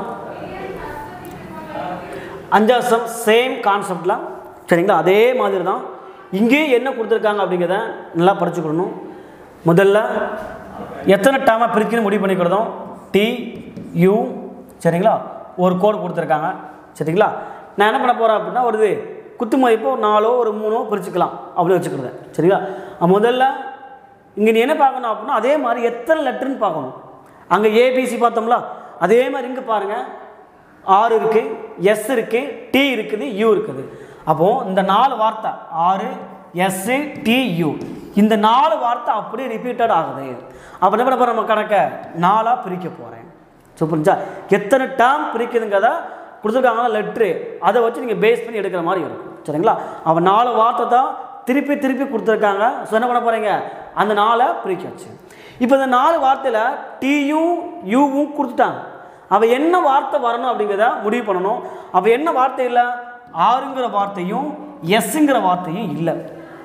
அஞ்சாவது சம் சேம் கான்செப்டில் சரிங்களா அதே மாதிரி தான் இங்கேயும் என்ன கொடுத்துருக்காங்க அப்படிங்கிறத நல்லா படிச்சுக்கணும் முதல்ல எத்தனை டேமாக பிரிக்கணும் முடிவு பண்ணிக்கிறதும் டி யூ சரிங்களா ஒரு கோடு கொடுத்துருக்காங்க சரிங்களா நான் என்ன பண்ண போகிறேன் அப்படின்னா ஒரு இது குத்து மதிப்பு ஒரு நாலோ ஒரு மூணோ பிரிச்சுக்கலாம் அப்படி வச்சுக்கிறேன் சரிங்களா அப்ப முதல்ல இங்கே நீ என்ன பார்க்கணும் அப்படின்னா அதே மாதிரி எத்தனை லெட்டர்னு பார்க்கணும் அங்கே ஏபிசி பார்த்தோம்ல அதே மாதிரி இங்கே பாருங்கள் ஆர் இருக்குது எஸ் இருக்குது டி இருக்குது யூ இருக்குது அப்போது இந்த நாலு வார்த்தை ஆறு எஸ்ஸு டி யூ இந்த நாலு வார்த்தை அப்படியே ரிப்பீட்டட் ஆகுது அப்போ என்ன பண்ண போகிறோம் நம்ம கணக்கை நாலாக பிரிக்க போகிறேன் ஸோ புரிஞ்சா எத்தனை டேர்ம் பிரிக்குதுங்கிறத கொடுத்துருக்காங்களா லெட்ரு அதை வச்சு நீங்கள் பேஸ் பண்ணி எடுக்கிற மாதிரி இருக்கும் சரிங்களா அவன் நாலு வார்த்தை தான் திருப்பி திருப்பி கொடுத்துருக்காங்க ஸோ என்ன பண்ண போகிறீங்க அந்த நாளை பிரிக்க வச்சு இப்போ இந்த நாலு வார்த்தையில் டியும் யூவும் கொடுத்துட்டாங்க அவள் என்ன வார்த்தை வரணும் அப்படிங்கிறத முடிவு பண்ணணும் அவள் என்ன வார்த்தை இல்லை ஆறுங்கிற வார்த்தையும் எஸ்ஸுங்கிற வார்த்தையும் இல்லை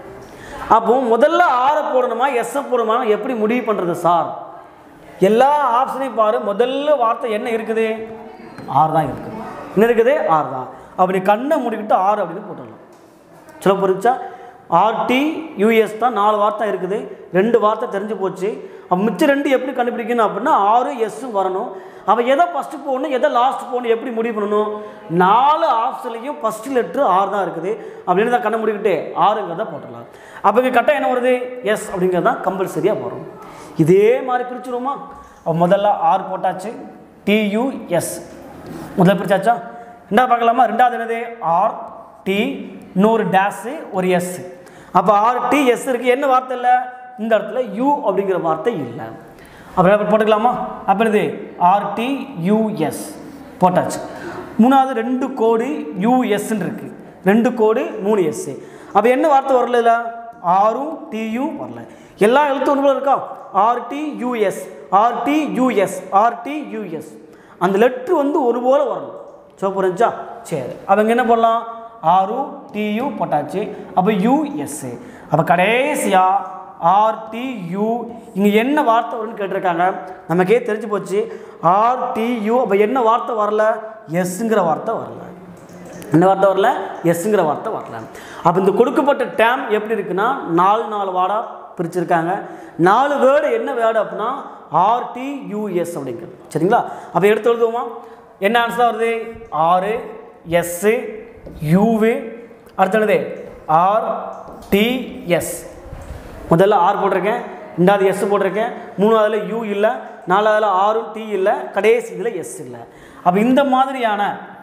அப்போ முதல்ல ஆறை போடணுமா எஸ்ஸை போடணுமா எப்படி முடிவு பண்ணுறது சார் எல்லா ஆப்ஷனையும் பாரு முதல்ல வார்த்தை என்ன இருக்குது ஆறு தான் இருக்குது என்ன இருக்குது ஆறு தான் அப்படி கண்ணை மூடிக்கிட்டு ஆறு அப்படின்னு போட்டுடலாம் சொல்ல புரிஞ்சா ஆர்டி யூஎஸ் தான் நாலு வார்த்தை இருக்குது ரெண்டு வார்த்தை தெரிஞ்சு போச்சு அப்போ மிச்சம் ரெண்டு எப்படி கண்டுபிடிக்கணும் அப்படின்னா ஆறு எஸ்ஸும் வரணும் அவள் எதை ஃபஸ்ட்டு போகணும் எதை லாஸ்ட் போகணும் எப்படி முடிவு பண்ணணும் நாலு ஆப்ஷன்லையும் ஃபஸ்ட்டு லெட்ரு ஆறு தான் இருக்குது அப்படின்னு தான் கண்ணை முடிக்கிட்டு ஆறுங்கிறத போட்டுடலாம் அப்போ இங்கே கரெக்டாக என்ன வருது எஸ் அப்படிங்கிறது தான் கம்பல்சரியாக வரும் இதே மாதிரி பிரிச்சுருவோமா அப்போ முதல்ல ஆறு போட்டாச்சு டியூஎஸ் முதல்ல பிரிச்சாச்சா ரெண்டாவது பார்க்கலாமா ரெண்டாவது என்னது ஆர் டி இன்னொரு டேஸு ஒரு எஸ் அப்போ ஆர் டி எஸ் இருக்குது என்ன வார்த்தை இல்லை இந்த இடத்துல யூ அப்படிங்கிற வார்த்தை இல்லை அப்புறம் என்ன போட்டுக்கலாமா அப்போ என்னது ஆர்டி யூஎஸ் போட்டாச்சு மூணாவது ரெண்டு கோடு யூஎஸ்ன்னு இருக்குது ரெண்டு கோடு மூணு எஸ் அப்போ என்ன வார்த்தை வரல இதில் ஆரும் டியும் வரல எல்லா எழுத்தும் ஒன்று போல இருக்கா RT US RT US RT US அந்த லெட்ரு வந்து ஒரு போல வரணும் ஸோ புரிஞ்சா சரி அவங்க என்ன பண்ணலாம் ஆரும் டியும் போட்டாச்சு அப்போ யூஎஸ்ஸு அப்போ கடைசியாக ஆர்டியூ இங்கே என்ன வார்த்தை வரும்னு கேட்டிருக்காங்க நமக்கே தெரிஞ்சு போச்சு ஆர்டியூ அப்போ என்ன வார்த்தை வரல எஸ்ஸுங்கிற வார்த்தை வரல என்ன வார்த்தை வரல எஸ்ஸுங்கிற வார்த்தை வரல அப்போ இந்த கொடுக்கப்பட்ட டேம் எப்படி இருக்குன்னா நாலு நாலு வார்டாக பிரிச்சிருக்காங்க நாலு வேர்டு என்ன வேர்டு அப்படின்னா ஆர்டியூஎஸ் அப்படிங்கிறது சரிங்களா அப்போ எடுத்து எழுதுவோமா என்ன ஆன்சர் வருது ஆறு எஸ்ஸு யூவு அடுத்தது ஆர் டிஎஸ் முதல்ல ஆர் போட்டிருக்கேன் ரெண்டாவது எஸ் போட்டிருக்கேன் மூணாவதுல யூ இல்லை நாலாவதுல ஆரும் டி இல்லை கடைசி இதில் எஸ் இல்லை அப்போ இந்த மாதிரியான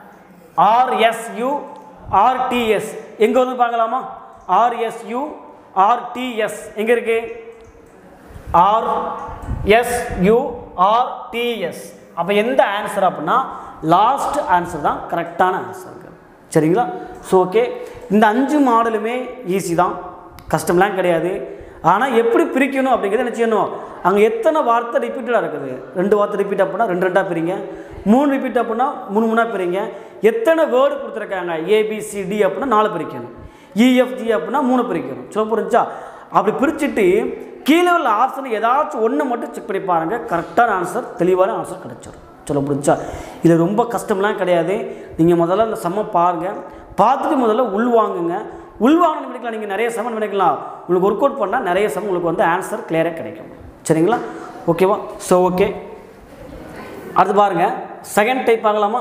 ஆர்எஸ்யூ ஆர்டிஎஸ் எங்கே வந்து பார்க்கலாமா ஆர்எஸ்யூ ஆர்டிஎஸ் எங்கே இருக்கு R S U R TS அப்போ எந்த ஆன்சர் அப்படின்னா லாஸ்ட் ஆன்சர் தான் கரெக்டான ஆன்சர் சரிங்களா ஸோ ஓகே இந்த அஞ்சு மாடலுமே ஈஸி தான் கஷ்டம்லாம் கிடையாது ஆனால் எப்படி பிரிக்கணும் அப்படிங்கிறத என்ன செய்யணும் அங்கே எத்தனை வார்த்தை ரிப்பீட்டடாக இருக்குது ரெண்டு வார்த்தை ரிப்பீட் அப்படின்னா ரெண்டு ரெண்டாக பிரிங்க மூணு ரிப்பீட் அப்படின்னா மூணு மூணாக பிரிங்க எத்தனை வேர்டு கொடுத்துருக்காங்க ஏபிசிடி அப்படின்னா நாலு பிரிக்கணும் இஎஃப்ஜி அப்படின்னா மூணு பிரிக்கணும் சொல்ல புரிஞ்சா அப்படி பிரிச்சுட்டு கீழே உள்ள ஆப்ஷன் ஏதாச்சும் ஒன்று மட்டும் செக் பண்ணி பாருங்கள் கரெக்டான ஆன்சர் தெளிவான ஆன்சர் கிடைச்சிடும் சொல்ல புரிஞ்சா இது ரொம்ப கஷ்டம்லாம் கிடையாது நீங்கள் முதல்ல அந்த செம்ம பாருங்கள் பார்த்துட்டு முதல்ல உள்வாங்குங்க உள்வாங்கணும் பண்ணிக்கலாம் நீங்கள் நிறைய சமன் பண்ணிக்கலாம் உங்களுக்கு ஒர்க் அவுட் பண்ணால் நிறைய சம் உங்களுக்கு வந்து ஆன்சர் கிளியராக கிடைக்கும் சரிங்களா ஓகேவா ஸோ ஓகே அடுத்து பாருங்கள் செகண்ட் டைப் பார்க்கலாமா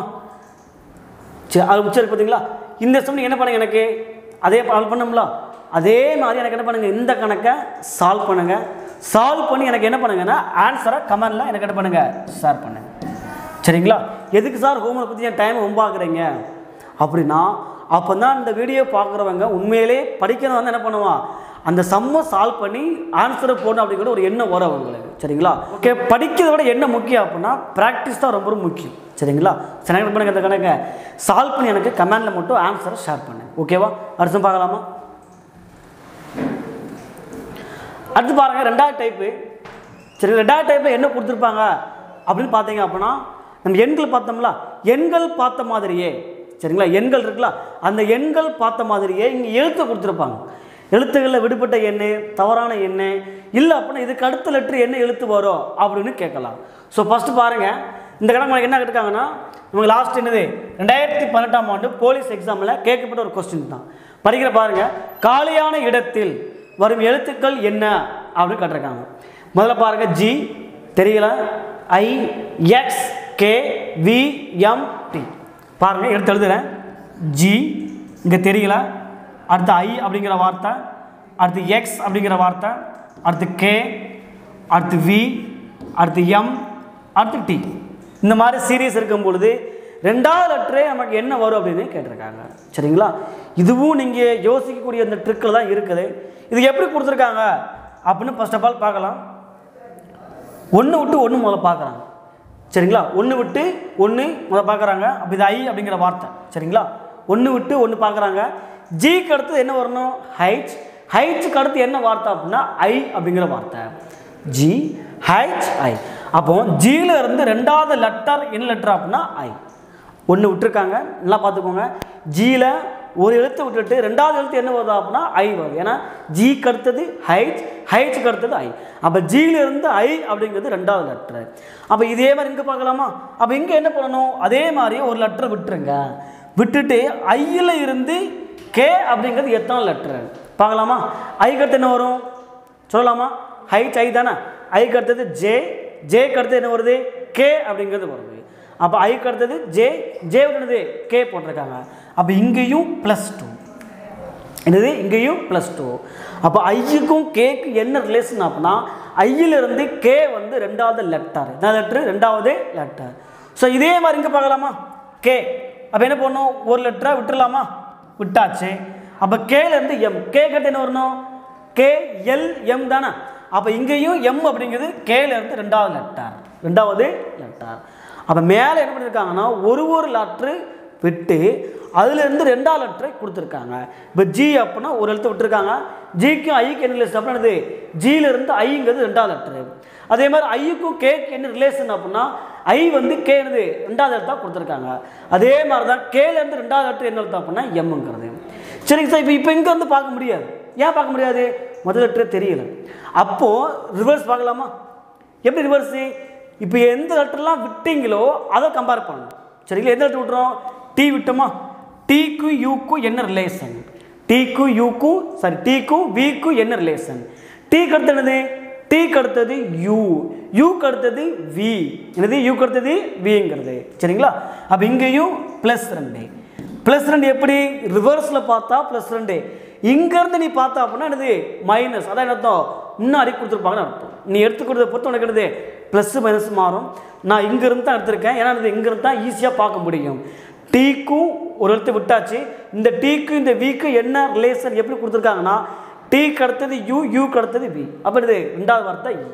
சரி அது முடிச்சது பார்த்தீங்களா இந்த சம் நீங்கள் என்ன பண்ணுங்க எனக்கு அதே சால்வ் பண்ணும்ல அதே மாதிரி எனக்கு என்ன பண்ணுங்கள் இந்த கணக்கை சால்வ் பண்ணுங்கள் சால்வ் பண்ணி எனக்கு என்ன பண்ணுங்கன்னா ஆன்சரை கமெண்டில் எனக்கு என்ன பண்ணுங்கள் ஷேர் பண்ணுங்கள் சரிங்களா எதுக்கு சார் ஹோம்ஒர்க் பற்றி என் டைம் ரொம்ப ஆகுறீங்க அப்படின்னா அப்போ தான் இந்த வீடியோ பார்க்குறவங்க உண்மையிலே படிக்கிறவங்க வந்து என்ன பண்ணுவான் அந்த சம்மை சால்வ் பண்ணி ஆன்சரை போடணும் அப்படிங்கிற ஒரு எண்ணம் வரும் அவங்களுக்கு சரிங்களா ஓகே படிக்கிறத விட என்ன முக்கியம் அப்படின்னா ப்ராக்டிஸ் தான் ரொம்ப ரொம்ப முக்கியம் சரிங்களா சரி என்ன பண்ணுங்க இந்த கணக்கை சால்வ் பண்ணி எனக்கு கமெண்டில் மட்டும் ஆன்சரை ஷேர் பண்ணு ஓகேவா அடுத்து பார்க்கலாமா அடுத்து பாருங்கள் ரெண்டாவது டைப்பு சரி ரெண்டாவது டைப்பில் என்ன கொடுத்துருப்பாங்க அப்படின்னு பார்த்தீங்க அப்படின்னா நம்ம எண்கள் பார்த்தோம்ல எண்கள் பார்த்த மாதிரியே சரிங்களா எண்கள் இருக்குல்ல அந்த எண்கள் பார்த்த மாதிரியே இங்கே எழுத்து கொடுத்துருப்பாங்க எழுத்துக்களில் விடுபட்ட எண்ணு தவறான எண்ணு இல்லை அப்படின்னா இதுக்கு அடுத்த லெட்ரு என்ன எழுத்து வரும் அப்படின்னு கேட்கலாம் ஸோ ஃபஸ்ட்டு பாருங்கள் இந்த கணக்கு எனக்கு என்ன கேட்டிருக்காங்கன்னா நமக்கு லாஸ்ட் என்னது ரெண்டாயிரத்தி பதினெட்டாம் ஆண்டு போலீஸ் எக்ஸாமில் கேட்கப்பட்ட ஒரு கொஸ்டின் தான் படிக்கிற பாருங்கள் காலியான இடத்தில் வரும் எழுத்துக்கள் என்ன அப்படின்னு கேட்டிருக்காங்க முதல்ல பாருங்க ஜி தெரியல I X K V M T பாருங்க எடுத்து எழுதுறேன் ஜி இங்கே தெரியல அடுத்து ஐ அப்படிங்கிற வார்த்தை அடுத்து எக்ஸ் அப்படிங்கிற வார்த்தை அடுத்து கே அடுத்து வி அடுத்து எம் அடுத்து டி இந்த மாதிரி சீரியஸ் இருக்கும் பொழுது ரெண்டாவது லெட்டரே நமக்கு என்ன வரும் அப்படின்னு கேட்டிருக்காங்க சரிங்களா இதுவும் நீங்கள் யோசிக்கக்கூடிய இந்த ட்ரிக்கில் தான் இருக்குது இது எப்படி கொடுத்துருக்காங்க அப்படின்னு ஃபர்ஸ்ட் ஆஃப் ஆல் பார்க்கலாம் ஒன்று விட்டு ஒன்று முதல்ல பார்க்குறாங்க சரிங்களா ஒன்று விட்டு ஒன்று முதல்ல பார்க்குறாங்க அப்போ இது ஐ அப்படிங்கிற வார்த்தை சரிங்களா ஒன்று விட்டு ஒன்று பார்க்குறாங்க ஜிக்கு அடுத்தது என்ன வரணும் ஹைச் ஹைச்சுக்கு அடுத்து என்ன வார்த்தை அப்படின்னா ஐ அப்படிங்கிற வார்த்தை ஜி ஹைச் ஐ அப்போ ஜியில இருந்து ரெண்டாவது லெட்டர் என்ன லெட்டர் அப்படின்னா ஐ ஒன்று விட்டுருக்காங்க நல்லா பார்த்துக்கோங்க ஜியில் ஒரு எழுத்து விட்டுட்டு ரெண்டாவது எழுத்து என்ன வருது அப்படின்னா ஐ வருது ஏன்னா ஜிக்கு அடுத்தது ஹைச் ஹைச்சுக்கு அடுத்தது ஐ அப்போ ஜியிலிருந்து ஐ அப்படிங்கிறது ரெண்டாவது லெட்ரு அப்போ இதே மாதிரி இங்கே பார்க்கலாமா அப்போ இங்கே என்ன பண்ணணும் அதே மாதிரியே ஒரு லெட்டரை விட்டுருங்க விட்டுட்டு ஐயில் இருந்து கே அப்படிங்கிறது எத்தனை லெட்ரு பார்க்கலாமா ஐக்கு அடுத்து என்ன வரும் சொல்லலாமா ஹைச் ஐ தானே ஐக்கு அடுத்தது ஜே ஜேக்கு அடுத்தது என்ன வருது கே அப்படிங்கிறது வருது அப்போ ஐக்கு அடுத்தது ஜே ஜே என்னது கே போட்டிருக்காங்க அப்போ இங்கேயும் ப்ளஸ் டூ என்னது இங்கேயும் ப்ளஸ் டூ அப்போ ஐயுக்கும் கேக்கு என்ன ரிலேஷன் அப்படின்னா ஐயிலிருந்து கே வந்து ரெண்டாவது லெட்டர் என்ன லெட்ரு ரெண்டாவது லெட்டர் ஸோ இதே மாதிரி இங்கே பார்க்கலாமா கே அப்போ என்ன பண்ணணும் ஒரு லெட்டரை விட்டுறலாமா விட்டாச்சு அப்போ கேலேருந்து எம் கே கட்டு என்ன வரணும் கே எல் எம் தானே அப்போ இங்கேயும் எம் அப்படிங்கிறது கேலேருந்து ரெண்டாவது லெட்டர் ரெண்டாவது லெட்டர் அப்போ மேலே என்ன பண்ணியிருக்காங்கன்னா ஒரு ஒரு லெட்ரு விட்டு அதுலேருந்து ரெண்டாவது லெட்டரை கொடுத்துருக்காங்க இப்போ ஜி அப்படின்னா ஒரு எழுத்து விட்டுருக்காங்க ஜிக்கும் ஐக்கு என்ன ரிலேஷன் அப்படின்னா என்னது ஜியிலேருந்து ஐங்கிறது ரெண்டாவது லெட்ரு அதே மாதிரி ஐயுக்கும் கேக்கு என்ன ரிலேஷன் அப்படின்னா ஐ வந்து கே என்னது ரெண்டாவது எழுத்தாக கொடுத்துருக்காங்க அதே மாதிரி தான் கேலேருந்து ரெண்டாவது லெட்டர் என்ன எழுத்து அப்படின்னா எம்ங்கிறது சரிங்க சார் இப்போ இப்போ இங்கே வந்து பார்க்க முடியாது ஏன் பார்க்க முடியாது முதல் லெட்டரே தெரியல அப்போது ரிவர்ஸ் பார்க்கலாமா எப்படி ரிவர்ஸு இப்போ எந்த லெட்டர்லாம் விட்டீங்களோ அதை கம்பேர் பண்ணணும் சரிங்களா எந்த லெட்டர் விட்டுறோம் டி விட்டோமா டீக்கும் யூக்கும் என்ன ரிலேஷன் டீக்கும் யூக்கும் சாரி டீக்கும் விக்கும் என்ன ரிலேஷன் டீக்கு அடுத்து என்னது டீக்கு அடுத்தது யூ யூக்கு அடுத்தது வி என்னது யூக்கு அடுத்தது விங்கிறது சரிங்களா அப்போ இங்கேயும் ப்ளஸ் ரெண்டு ப்ளஸ் ரெண்டு எப்படி ரிவர்ஸில் பார்த்தா ப்ளஸ் ரெண்டு இங்கேருந்து நீ பார்த்தா அப்படின்னா என்னது மைனஸ் அதான் என்ன அர்த்தம் முன்னாடி கொடுத்துருப்பாங்கன்னு அர்த்தம் நீ எடுத்துக்கிறத பொறுத்த உனக்கு என்னது ப்ளஸ் மைனஸ் மாறும் நான் இங்கேருந்து தான் எடுத்திருக்கேன் ஏன்னா இது இங்கேருந்து தான் ஈஸியாக பார்க்க முடியும் டீக்கும் ஒரு எழுத்து விட்டாச்சு இந்த டீக்கும் இந்த விக்கும் என்ன ரிலேஷன் எப்படி கொடுத்துருக்காங்கன்னா டீக்கு அடுத்தது யூ யூக்கு அடுத்தது வி அப்போ இது ரெண்டாவது வார்த்தை இ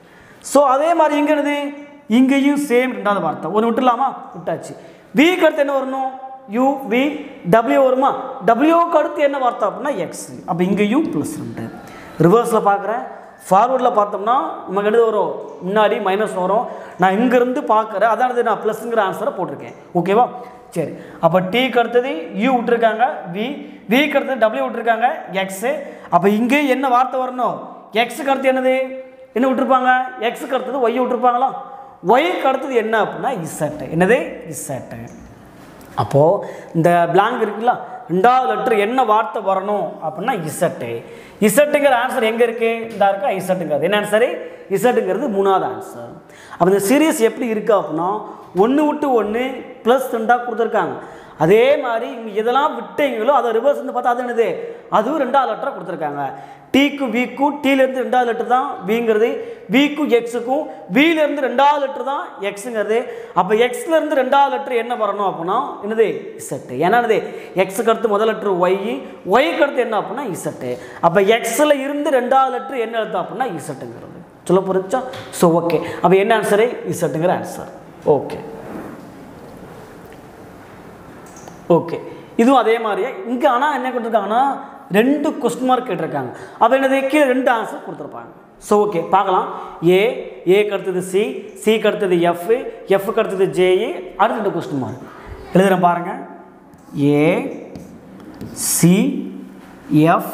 ஸோ அதே மாதிரி இங்கே என்னது இங்கேயும் சேம் ரெண்டாவது வார்த்தை ஒன்று விட்டுலாமா விட்டாச்சு விக்கு அடுத்து என்ன வரணும் யூ வி டபிள்யூ வருமா டபிள்யூக்கு அடுத்து என்ன வார்த்தை அப்படின்னா எக்ஸ் அப்போ இங்கேயும் ப்ளஸ் ரெண்டு ரிவர்ஸில் பார்க்குறேன் ஃபார்வர்டில் பார்த்தோம்னா நமக்கு எழுத வரும் முன்னாடி மைனஸ் வரும் நான் இங்கேருந்து பார்க்குறேன் அதானது நான் ப்ளஸ்ங்கிற ஆன்சரை போட்டிருக்கேன் ஓகேவா சரி அப்போ டீக்கு அடுத்தது யூ விட்டுருக்காங்க வி விக்கு அடுத்தது டபிள்யூ விட்டுருக்காங்க எக்ஸு அப்போ இங்கே என்ன வார்த்தை வரணும் எக்ஸுக்கு அடுத்து என்னது என்ன விட்டுருப்பாங்க எக்ஸுக்கு அடுத்தது ஒய் விட்டுருப்பாங்களா ஒய்க்கு அடுத்தது என்ன அப்படின்னா இசட்டு என்னது இசட்டு அப்போது இந்த blank இருக்குல்ல ரெண்டாவது லெட்டர் என்ன வார்த்தை வரணும் அப்படின்னா இசட்டு இசட்டுங்கிற ஆன்சர் எங்கே இருக்குது இந்த இருக்கா இசட்டுங்கிறது என்ன ஆன்சரு இசட்டுங்கிறது மூணாவது ஆன்சர் அப்போ இந்த சீரியஸ் எப்படி இருக்கு அப்படின்னா ஒன்று விட்டு ஒன்று ப்ளஸ் ரெண்டாக கொடுத்துருக்காங்க அதே மாதிரி இங்கே எதெல்லாம் விட்டீங்களோ அதை ரிவர்ஸ் வந்து பார்த்தா அது என்னது அதுவும் ரெண்டாவது லெட்டரை கொடுத்துருக்காங்க டீக்கும் வீக்கும் டீலேருந்து ரெண்டாவது லெட்டர் தான் விங்கிறது விக்கும் எக்ஸுக்கும் விலேருந்து ரெண்டாவது லெட்டர் தான் எக்ஸுங்கிறது அப்போ எக்ஸ்லேருந்து ரெண்டாவது லெட்டர் என்ன வரணும் அப்படின்னா என்னது இசட்டு ஏன்னா என்னது எக்ஸுக்கு அடுத்து முதல் லெட்டர் ஒய் ஒய்க்கு அடுத்து என்ன அப்படின்னா இசட்டு அப்போ எக்ஸில் இருந்து ரெண்டாவது லெட்டர் என்ன எழுத்து அப்படின்னா இசட்டுங்கிறது சொல்ல புரிஞ்சா ஸோ ஓகே அப்போ என்ன ஆன்சரு இசட்டுங்கிற ஆன்சர் ஓகே ஓகே இதுவும் அதே மாதிரியே இங்கே ஆனால் என்ன கொடுத்துருக்காங்கன்னா ரெண்டு கொஸ்டின் மார்க் கேட்டிருக்காங்க அப்போ என்னது கீழே ரெண்டு ஆன்சர் கொடுத்துருப்பாங்க ஸோ ஓகே பார்க்கலாம் ஏ ஏக்கு அடுத்தது சி சிக்கு அடுத்தது எஃப் எஃப்க்கு அடுத்தது ஜேஇ அடுத்து ரெண்டு கொஸ்டின் மார்க் எழுதுகிறேன் பாருங்கள் ஏ சி எஃப்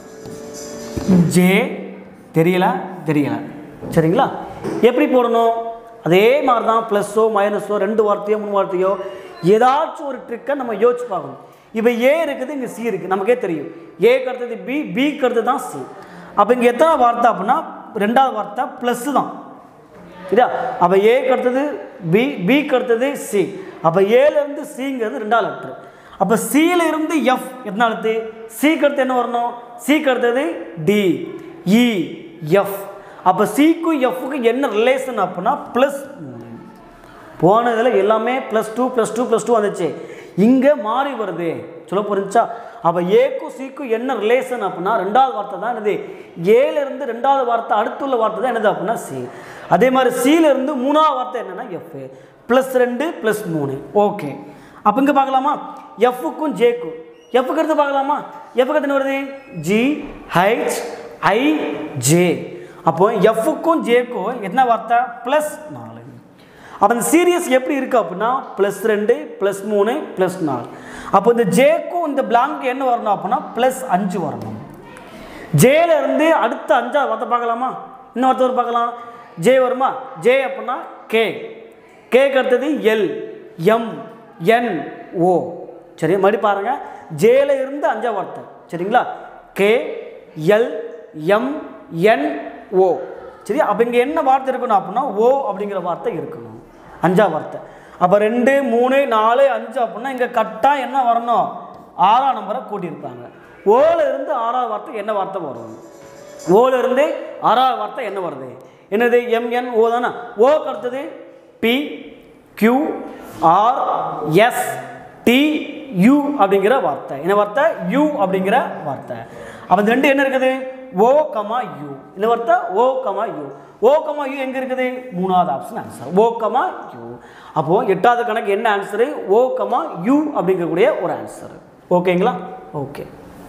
ஜே தெரியல தெரியல சரிங்களா எப்படி போடணும் அதே மாதிரி தான் ப்ளஸ்ஸோ மைனஸோ ரெண்டு வார்த்தையோ மூணு வார்த்தையோ ஏதாச்சும் ஒரு ட்ரிக்கை நம்ம யோசிச்சு பார்க்கணும் இப்போ ஏ இருக்குது இங்கே சி இருக்குது நமக்கே தெரியும் ஏக்கு அடுத்தது பி பிக்கு அடுத்தது தான் சி அப்போ இங்கே எத்தனை வார்த்தை அப்படின்னா ரெண்டாவது வார்த்தை ப்ளஸ்ஸு தான் சரியா அப்போ ஏக்கு அடுத்தது பி பிக்கு அடுத்தது சி அப்போ ஏலேருந்து சிங்கிறது ரெண்டாவது லெட்ரு அப்போ சியில இருந்து எஃப் எத்தனை எழுத்து சிக்கு அடுத்து என்ன வரணும் சிக்கு அடுத்தது டி இ எஃப் அப்போ சிக்கும் எஃப்க்கும் என்ன ரிலேஷன் அப்படின்னா ப்ளஸ் போனதில் எல்லாமே plus two plus two plus two வந்துச்சு இங்கே மாறி வருது சொல்ல புரிஞ்சா அப்போ ஏக்கும் சிக்கும் என்ன ரிலேஷன் அப்படின்னா ரெண்டாவது வார்த்தை தான் என்னது ஏலேருந்து ரெண்டாவது வார்த்தை அடுத்துள்ள வார்த்தை தான் என்னது அப்படின்னா சி அதே மாதிரி சியிலேருந்து மூணாவது வார்த்தை என்னென்னா எஃப் ப்ளஸ் ரெண்டு ப்ளஸ் மூணு ஓகே அப்போ இங்கே பார்க்கலாமா எஃப்க்கும் ஜேக்கும் எஃப்க்கு எடுத்து பார்க்கலாமா எஃப்க்கு எடுத்து என்ன வருது ஜி ஹைச் ஐ ஜே அப்போ எஃப்க்கும் ஜேக்கும் என்ன வார்த்தை ப்ளஸ் நாலு அப்போ இந்த சீரியஸ் எப்படி இருக்குது அப்படின்னா ப்ளஸ் ரெண்டு ப்ளஸ் மூணு ப்ளஸ் நாலு அப்போ இந்த ஜேக்கும் இந்த பிளாங்க்கு என்ன வரணும் அப்படின்னா ப்ளஸ் அஞ்சு வரணும் ஜேல இருந்து அடுத்த அஞ்சாவது வார்த்தை பார்க்கலாமா இன்னும் ஒருத்தர் பார்க்கலாம் ஜே வருமா ஜே அப்படின்னா கே கேக்கு அடுத்தது எல் எம் என் ஓ சரி மறுபடி பாருங்க ஜேல இருந்து அஞ்சாவது வார்த்தை சரிங்களா K L M N O சரி அப்போ இங்கே என்ன வார்த்தை இருக்கணும் அப்படின்னா ஓ அப்படிங்கிற வார்த்தை இருக்கணும் அஞ்சாவது வார்த்தை அப்போ ரெண்டு மூணு நாலு அஞ்சு அப்படின்னா இங்கே கரெக்டாக என்ன வரணும் ஆறாம் நம்பரை கூட்டியிருப்பாங்க ஓல இருந்து ஆறாவது வார்த்தை என்ன வார்த்தை வரும் ஓல இருந்து ஆறாவது வார்த்தை என்ன வருது என்னது எம்என் ஓ தானே ஓ அடுத்தது P Q R S T U அப்படிங்கிற வார்த்தை என்ன வார்த்தை யூ அப்படிங்கிற வார்த்தை அப்போ இந்த ரெண்டு என்ன இருக்குது ஓ கமா யூ இந்த வார்த்தை O comma U O comma U எங்கே இருக்குது மூணாவது option answer O comma U அப்போது எட்டாவது கணக்கு என்ன ஆன்சரு ஓ கமா யூ அப்படிங்கக்கூடிய ஒரு ஆன்சர் ஓகேங்களா ஓகே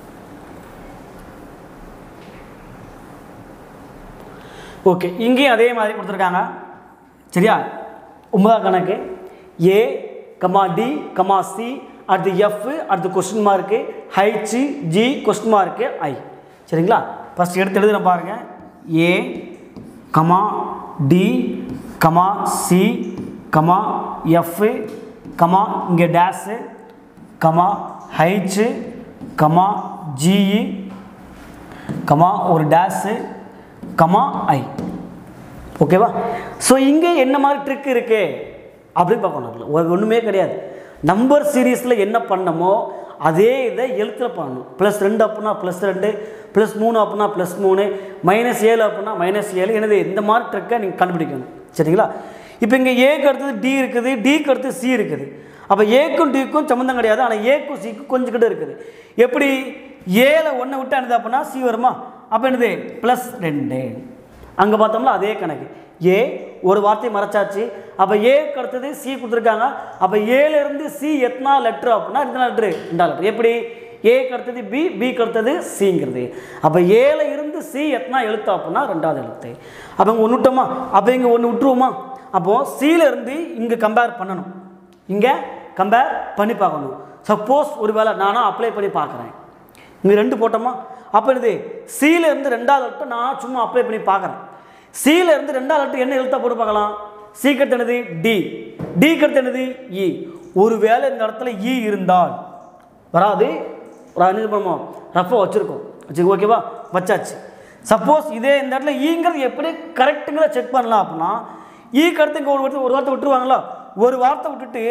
ஓகே இங்கேயும் அதே மாதிரி கொடுத்துருக்காங்க சரியா ஒன்பதாம் கணக்கு A comma D comma C அடுத்து எஃப் அடுத்து question mark H G question mark I சரிங்களா ஃபஸ்ட் எடுத்து எழுதுன பாருங்கள் A comma D comma C comma F comma இங்கே dash comma H comma G comma ஒரு டேஸு கமா ஐ ஓகேவா so இங்கே என்ன மாதிரி ட்ரிக் இருக்கு அப்படின்னு பார்க்கணும் ஒரு ஒன்றுமே கிடையாது நம்பர் சீரீஸில் என்ன பண்ணமோ அதே இதை எழுத்தில் பண்ணணும் ப்ளஸ் ரெண்டு அப்படின்னா ப்ளஸ் ரெண்டு ப்ளஸ் மூணு அப்படின்னா ப்ளஸ் மூணு மைனஸ் ஏழு அப்படின்னா மைனஸ் ஏழு என்னது இந்த மாதிரி ட்ரிக்கை நீங்கள் கண்டுபிடிக்கணும் சரிங்களா இப்போ இங்கே ஏக்கு அடுத்தது டி இருக்குது டிக்கு அடுத்து சி இருக்குது அப்போ ஏக்கும் டிக்கும் சம்மந்தம் கிடையாது ஆனால் ஏக்கும் சிக்கும் கொஞ்சம் கிட்ட இருக்குது எப்படி ஏல ஒன்றை விட்டு என்னது அப்படின்னா சி வருமா அப்போ என்னது ப்ளஸ் ரெண்டு அங்கே பார்த்தோம்னா அதே கணக்கு ஏ ஒரு வார்த்தை மறைச்சாச்சு அப்போ ஏக்கு அடுத்தது சி கொடுத்துருக்காங்க அப்போ ஏலேருந்து சி எத்தனா லெட்ரு அப்படின்னா எத்தனை லெட்ரு ரெண்டா லெட்ரு எப்படி ஏக்கு அடுத்தது பி பிக்கு அடுத்தது சிங்கிறது அப்போ ஏல இருந்து சி எத்தனா எழுத்து அப்படின்னா ரெண்டாவது எழுத்து அப்போ இங்கே ஒன்று விட்டோமா அப்போ இங்கே ஒன்று விட்டுருவோமா அப்போது சியில இருந்து இங்கே கம்பேர் பண்ணணும் இங்கே கம்பேர் பண்ணி பார்க்கணும் சப்போஸ் ஒருவேளை நானும் அப்ளை பண்ணி பார்க்குறேன் இங்கே ரெண்டு போட்டோமா அப்போ இது சியில இருந்து ரெண்டாவது லெட்டர் நான் சும்மா அப்ளை பண்ணி பார்க்குறேன் சியில இருந்து ரெண்டாவது லெட்டர் என்ன எழுத்தா போட்டு பார்க்கலாம் சி கட்டு என்னது டி டி கட்டு என்னது இ ஒருவேளை இந்த இடத்துல இ இருந்தால் வராது ஒரு அஞ்சு பண்ணுவோம் ரஃபாக வச்சுருக்கோம் வச்சு ஓகேவா வச்சாச்சு சப்போஸ் இதே இந்த இடத்துல ஈங்கிறது எப்படி கரெக்டுங்கிறத செக் பண்ணலாம் அப்படின்னா ஈ கடுத்து இங்கே ஒரு வார்த்தை ஒரு வார்த்தை விட்டுருவாங்களா ஒரு வார்த்தை விட்டுட்டு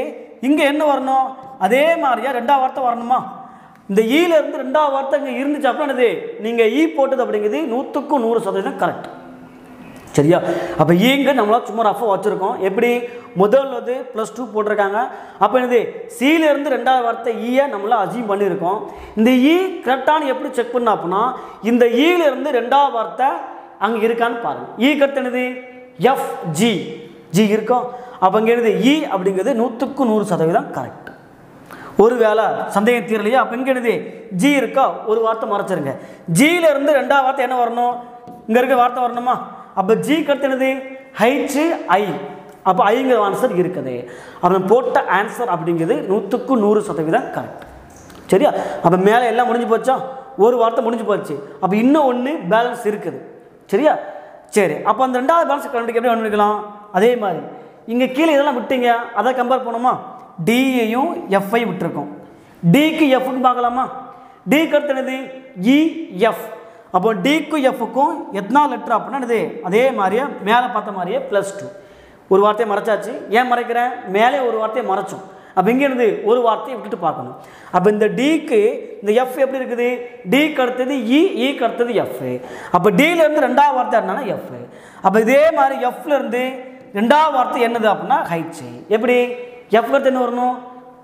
இங்கே என்ன வரணும் அதே மாதிரியா ரெண்டாவது வார்த்தை வரணுமா இந்த ஈல இருந்து ரெண்டாவது வார்த்தை இங்கே இருந்துச்சு அப்படின்னா என்னது நீங்கள் ஈ போட்டது அப்படிங்கிறது நூற்றுக்கும் நூறு சதவீதம் கரெக்ட் சரியா அப்போ ஈங்க நம்மளால் சும்மா ரஃபாக வச்சுருக்கோம் எப்படி முதல் வந்து ப்ளஸ் டூ போட்டிருக்காங்க அப்போ என்னது சீல இருந்து ரெண்டாவது வார்த்தை ஈயை நம்மளால் அஜீவ் பண்ணியிருக்கோம் இந்த ஈ கரெக்டானு எப்படி செக் பண்ண அப்படின்னா இந்த ஈல இருந்து ரெண்டாவது வார்த்தை அங்கே இருக்கான்னு பாருங்க ஈ கரெக்ட் என்னது எஃப் ஜி ஜி இருக்கும் அப்போ இங்கே என்னது ஈ அப்படிங்கிறது நூற்றுக்கு நூறு சதவீதம் கரெக்ட் ஒரு வேளை சந்தேகம் தீரலையா அப்போ இங்கே என்னது ஜி இருக்கா ஒரு வார்த்தை மறைச்சிருங்க ஜியில இருந்து ரெண்டாவது வார்த்தை என்ன வரணும் இங்கே இருக்க வார்த்தை வரணுமா அப்போ ஜி கருத்து என்னது ஹைச் ஐ அப்போ ஐங்கிற ஆன்சர் இருக்குது அவன் போட்ட ஆன்சர் அப்படிங்கிறது நூற்றுக்கு நூறு சதவீதம் கரெக்ட் சரியா அப்போ மேலே எல்லாம் முடிஞ்சு போச்சா ஒரு வார்த்தை முடிஞ்சு போச்சு அப்போ இன்னும் ஒன்று பேலன்ஸ் இருக்குது சரியா சரி அப்போ அந்த ரெண்டாவது பேலன்ஸ் கண்டுபிடிக்க எப்படி கண்டுபிடிக்கலாம் அதே மாதிரி இங்கே கீழே இதெல்லாம் விட்டீங்க அதை கம்பேர் பண்ணுமா டியையும் எஃப்ஐ விட்டுருக்கோம் டிக்கு எஃப்க்கு பார்க்கலாமா டி கருத்து என்னது இஎஃப் அப்போ டிக்கும் எஃப்க்கும் எத்தனா லெட்டர் அப்படின்னா என்னது அதே மாதிரியே மேலே பார்த்த மாதிரியே ப்ளஸ் டூ ஒரு வார்த்தையை மறைச்சாச்சு ஏன் மறைக்கிறேன் மேலே ஒரு வார்த்தையை மறைச்சோம் அப்போ இங்கே இருந்து ஒரு வார்த்தையை விட்டுட்டு பார்க்கணும் அப்போ இந்த டிக்கு இந்த எஃப் எப்படி இருக்குது டிக்கு அடுத்தது இ இக்கு அடுத்தது எஃப் அப்போ டியிலேருந்து ரெண்டாவது வார்த்தை என்னன்னா எஃப் அப்போ இதே மாதிரி எஃப்ல இருந்து ரெண்டாவது வார்த்தை என்னது அப்படின்னா ஹைச் எப்படி எஃப் அடுத்து என்ன வரணும்